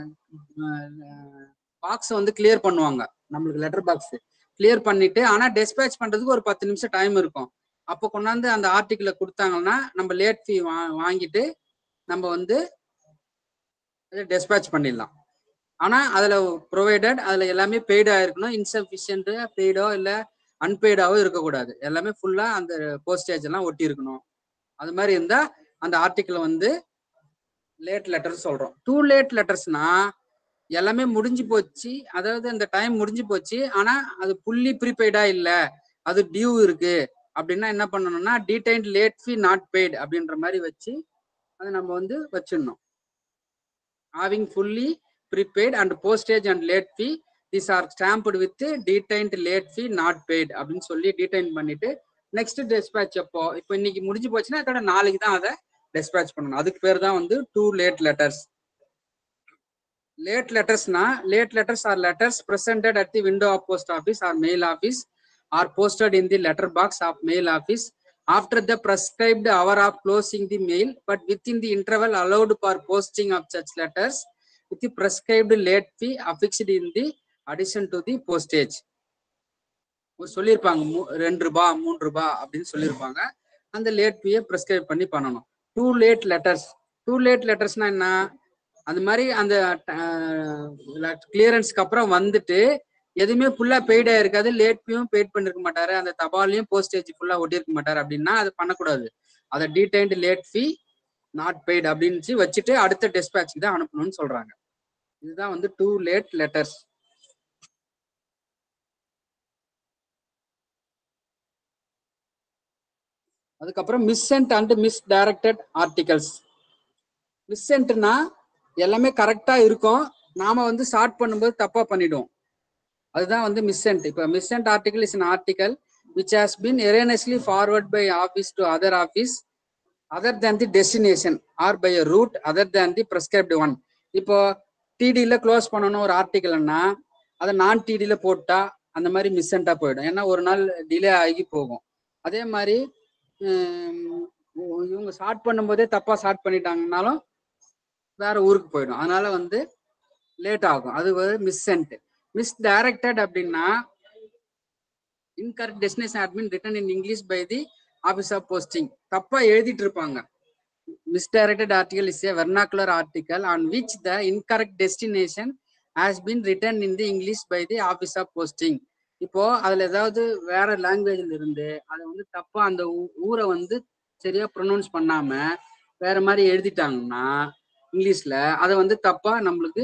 பாக்ஸை வந்து கிளியர் பண்ணுவாங்க நம்மளுக்கு லெட்டர் பாக்ஸ் கிளியர் பண்ணிட்டு ஆனா டெஸ்பேச் பண்றதுக்கு ஒரு பத்து நிமிஷம் டைம் இருக்கும் அப்போ கொண்டாந்து அந்த ஆர்டிக்கிள கொடுத்தாங்கன்னா நம்ம லேட் ஃபீ வா வாங்கிட்டு நம்ம வந்து டெஸ்பேச் பண்ணிடலாம் ஆனா அதுல ப்ரொவைடட் அதுல எல்லாமே பெய்டா இருக்கணும் இன்சபிஷியன்ட் பெய்டோ இல்ல அன்பெய்டாவோ இருக்கக்கூடாது எல்லாமே ஃபுல்லா அந்த போஸ்டேஜ் எல்லாம் ஒட்டி இருக்கணும் அது மாதிரி இருந்தா அந்த ஆர்டிக்கிள் வந்து லேட் லெட்டர் சொல்றோம் டூ லேட் லெட்டர்ஸ்னா எல்லாமே முடிஞ்சு போச்சு அதாவது அந்த டைம் முடிஞ்சு போச்சு ஆனா அது புள்ளி ப்ரீபெய்டா இல்ல அது டியூ இருக்கு அப்படின்னா என்ன பண்ணணும்னா detained late fee not paid அப்படின்ற மாதிரி வச்சு அதை நம்ம வந்து வச்சிடணும் having fully prepaid and postage and late fee these are stamped with detained late fee not paid அப்படின்னு சொல்லி டீடைன் பண்ணிட்டு நெக்ஸ்ட் டெஸ்பேச் எப்போ இப்போ இன்னைக்கு முடிஞ்சு போச்சுன்னா அதோட நாளைக்கு தான் அதை டெஸ்பேச் பண்ணணும் அதுக்கு பேர் தான் வந்து டூ லேட் லெட்டர்ஸ் லேட் லெட்டர்ஸ்னா late letters are letters presented at the window of post office or mail office or posted in the letter box of mail office after the prescribed hour of closing the mail, but within the interval allowed for posting of such letters with the prescribed late fee affixed in the addition to the postage. ஒரு சொல்லியிருப்பாங்க மூ- ரெண்டு ரூபா மூணு ரூபா அப்படின்னு சொல்லியிருப்பாங்க அந்த லேட் ஃபீயை ப்ரெஸ்கிரைப் பண்ணி பண்ணணும் too late letters too late லெட்டர்ஸ்னா என்ன அந்த மாதிரி அந்த கிளியரன்ஸ்க்கு அப்புறம் வந்துட்டு எதுவுமே ஃபுல்லா பெய்டா இருக்காது லேட் ஃபீயும் பெய்ட் பண்ணிருக்க மாட்டாரு அந்த தபாலையும் போஸ்டேஜ் ஃபுல்லா ஒட்டியிருக்க மாட்டாரு அப்படின்னா அது பண்ணக்கூடாது அதை detained late fee not paid அப்படின்னு வச்சுட்டு அடுத்த டெஸ்பேட்ச்க்கு தான் அனுப்பணும்னு சொல்றாங்க இதுதான் வந்து டூ லேட் லெட்டர்ஸ் அதுக்கப்புறம் missent and misdirected articles மிஸ்சென்ட்னா எல்லாமே கரெக்டா இருக்கும் நாம வந்து ஷார்ட் பண்ணும்போது தப்பா பண்ணிடுவோம் அதுதான் வந்து மிஸ்சென்ட் இப்போ missent article is an article which has been erroneously forward by office to other office other than the destination or by a route other than the prescribed one இப்போ டிடியில் க்ளோஸ் பண்ணணும் ஒரு ஆர்டிக்கல்னா அதை நான் டிடியில் போட்டா அந்த மாதிரி மிஸ்சென்ட்டாக போயிடும் ஏன்னா ஒரு நாள் டிலே ஆகி போகும் அதே மாதிரி ஹம், இவங்க ஸ்டார்ட் பண்ணும்போதே தப்பா ஸ்டார்ட் பண்ணிட்டாங்கனாலும் வேற ஊருக்கு போயிடும் அதனால வந்து லேட் ஆகும் அது ஒரு மிஸ்சென்ட் மிஸ் டைரக்டட் அப்படின்னா incorrect destination admin written in English by the office of posting தப்பா எழுதிட்டு இருப்பாங்க misdirected article is a vernacular article on which the incorrect destination has been written in the english by the office of posting இப்போ அதுல ஏதாவது வேற லாங்குவேஜ்ல இருந்து அதை வந்து தப்பா அந்த ஊ- ஊரை வந்து சரியா ப்ரொனவுன்ஸ் பண்ணாம வேற மாதிரி எழுதிட்டாங்கன்னா இங்கிலீஷ்ல அதை வந்து தப்பா நம்மளுக்கு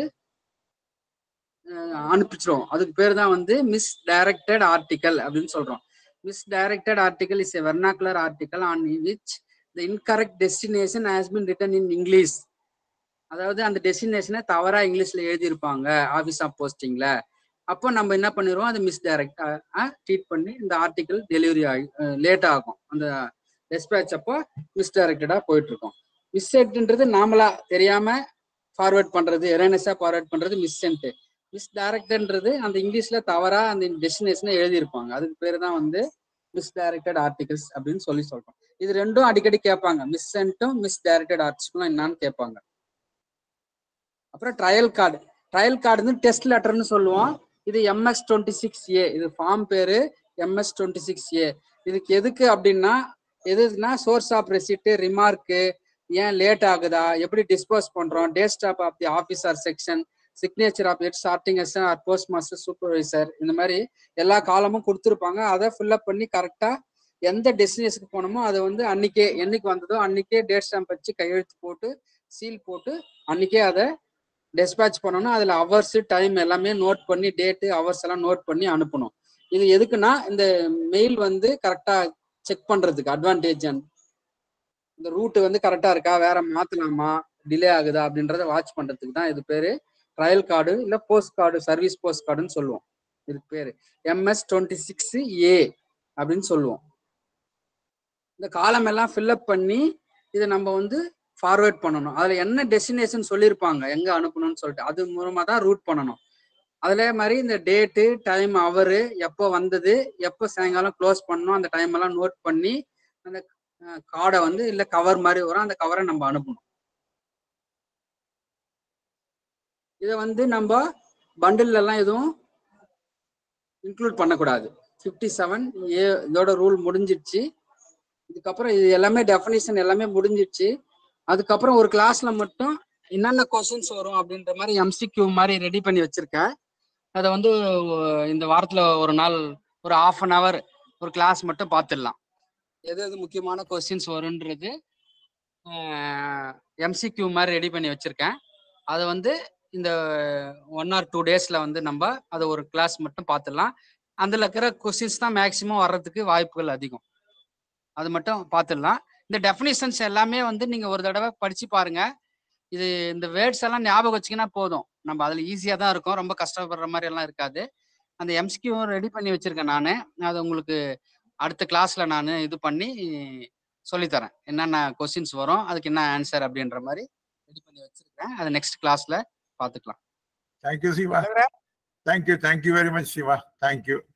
அஹ், அனுப்பிச்சிரும் அதுக்கு பேர் தான் வந்து மிஸ் டைரக்டட் ஆர்டிக்கல் அப்படின்னு சொல்றோம் misdirected article is a vernacular article on which the incorrect destination has been written in English அதாவது அந்த டெஸ்டினேஷனை தவறா இங்கிலீஷ்ல எழுதியிருப்பாங்க ஆஃபீஸ் ஆஃப் போஸ்டிங்ல அப்போ நம்ம என்ன பண்ணிடுவோம் அதை மிஸ் டைரக்ட் ட்ரீட் பண்ணி இந்த ஆர்டிக்கல் டெலிவரி ஆகி லேட் ஆகும் அந்த டெஸ்பேச் அப்போ மிஸ் டைரக்டடா போயிட்டு இருக்கோம் மிஸ்சென்ட்ன்றது நாமளா தெரியாம ஃபார்வர்ட் பண்றது எரேனஸா ஃபார்வர்ட் பண்றது மிஸ்சென்ட் மிஸ் டைரக்டன்றது அந்த இங்கிலீஷ்ல தவறா அந்த டெஸ்டினேஷனை எழுதியிருப்பாங்க அதுக்கு பேர் தான் வந்து மிஸ் டைரக்டட் ஆர்டிகல்ஸ் அப்படின்னு சொல்லி சொல்றோம் இது ரெண்டும் அடிக்கடி கேட்பாங்க மிஸ் சென்ட்டும் மிஸ் டைரக்டட் ஆர்டிகலும் என்னன்னு கேட்பாங்க அப்புறம் ட்ரையல் கார்டு ட்ரையல் கார்டு வந்து டெஸ்ட் லெட்டர்னு சொல்லுவோம் இது எம்எஸ் டுவெண்ட்டி சிக்ஸ் ஏ இது ஃபார்ம் பேரு எம்எஸ் டுவெண்ட்டி சிக்ஸ் ஏ இதுக்கு எதுக்கு அப்படின்னா எதுனா சோர்ஸ் ஆஃப் ரெசிப்ட் ரிமார்க்கு ஏன் லேட் ஆகுதா எப்படி டிஸ்போஸ் பண்றோம் day stamp of the officer section signature of head sorting assistant or post master supervisor இந்த மாதிரி எல்லா காலமும் கொடுத்துருப்பாங்க அதை ஃபில்அப் பண்ணி கரெக்டா எந்த டெஸ்டினேஷனுக்கு போனோமோ அதை வந்து அன்னைக்கே என்னைக்கு வந்ததோ அன்னைக்கே டேட் ஸ்டாம்ப் வச்சு கையெழுத்து போட்டு சீல் போட்டு அன்னைக்கே அதை டெஸ்பேட்ச் பண்ணணும் அதில் ஹவர்ஸ் டைம் எல்லாமே நோட் பண்ணி டேட்டு ஹவர்ஸ் எல்லாம் நோட் பண்ணி அனுப்பணும் இது எதுக்குன்னா இந்த மெயில் வந்து கரெக்டா செக் பண்றதுக்கு அட்வான்டேஜ் இந்த ரூட் வந்து கரெக்டா இருக்கா வேற மாத்தலாமா டிலே ஆகுதா அப்படின்றத வாட்ச் பண்றதுக்கு தான் இது பேரு ட்ரையல் கார்டு இல்ல போஸ்ட் கார்டு சர்வீஸ் போஸ்ட் கார்டுன்னு சொல்லுவோம் இதுக்கு பேரு எம்எஸ் டுவெண்ட்டி சிக்ஸ் ஏ அப்படின்னு சொல்லுவோம் இந்த காலம் எல்லாம் ஃபில்அப் பண்ணி இதை நம்ம வந்து ஃபார்வேர்ட் பண்ணணும் அதுல என்ன டெஸ்டினேஷன் சொல்லியிருப்பாங்க எங்க அனுப்பணும்னு சொல்லிட்டு அது மூலமா தான் ரூட் பண்ணணும் அதுல மாதிரி இந்த டேட்டு டைம் அவரு எப்போ வந்தது எப்போ சாயங்காலம் க்ளோஸ் பண்ணணும் அந்த டைம் எல்லாம் நோட் பண்ணி அந்த கார்டை வந்து இல்ல கவர் மாதிரி வரும் அந்த கவரை நம்ம அனுப்பணும் இதை வந்து நம்ம பண்டில் எல்லாம் எதுவும் இன்க்ளூட் பண்ணக்கூடாது ஃபிஃப்டி செவன் ஏ இதோட ரூல் முடிஞ்சிடுச்சு இதுக்கப்புறம் இது எல்லாமே டெஃபினிஷன் எல்லாமே முடிஞ்சிடுச்சு அதுக்கப்புறம் ஒரு கிளாஸ்ல மட்டும் என்னென்ன கொஸ்டின்ஸ் வரும் அப்படின்ற மாதிரி எம்சிக்யூ மாதிரி ரெடி பண்ணி வச்சிருக்கேன் அதை வந்து இந்த வாரத்துல ஒரு நாள் ஒரு ஆஃப் அன் ஹவர் ஒரு கிளாஸ் மட்டும் பார்த்துடலாம் எது எது முக்கியமான கொஸ்டின்ஸ் வரும்ன்றது எம்சிக்யூ மாதிரி ரெடி பண்ணி வச்சிருக்கேன் அதை வந்து இந்த ஒன் ஆர் டூ டேஸ்ல வந்து நம்ம அதை ஒரு கிளாஸ் மட்டும் பார்த்துடலாம் அதில் இருக்கிற கொஸ்டின்ஸ் தான் மேக்சிமம் வர்றதுக்கு வாய்ப்புகள் அதிகம் அது மட்டும் பார்த்துடலாம் இந்த டெஃபினிஷன்ஸ் எல்லாமே வந்து நீங்க ஒரு தடவை படிச்சு பாருங்க இது இந்த வேர்ட்ஸ் எல்லாம் ஞாபகம் வச்சிங்கன்னா போதும் நம்ம அதில் ஈஸியாக தான் இருக்கும் ரொம்ப கஷ்டப்படுற மாதிரி எல்லாம் இருக்காது அந்த எம்ஸ்கியூ ரெடி பண்ணி வச்சிருக்கேன் நான் அது உங்களுக்கு அடுத்த கிளாஸ்ல நான் இது பண்ணி சொல்லித்தரேன் என்னென்ன கொஸ்டின்ஸ் வரும் அதுக்கு என்ன ஆன்சர் அப்படின்ற மாதிரி ரெடி பண்ணி வச்சிருக்கேன் அதை நெக்ஸ்ட் கிளாஸ்ல பார்த்துக்கலாம் thank you Siva thank you thank you very much Siva thank you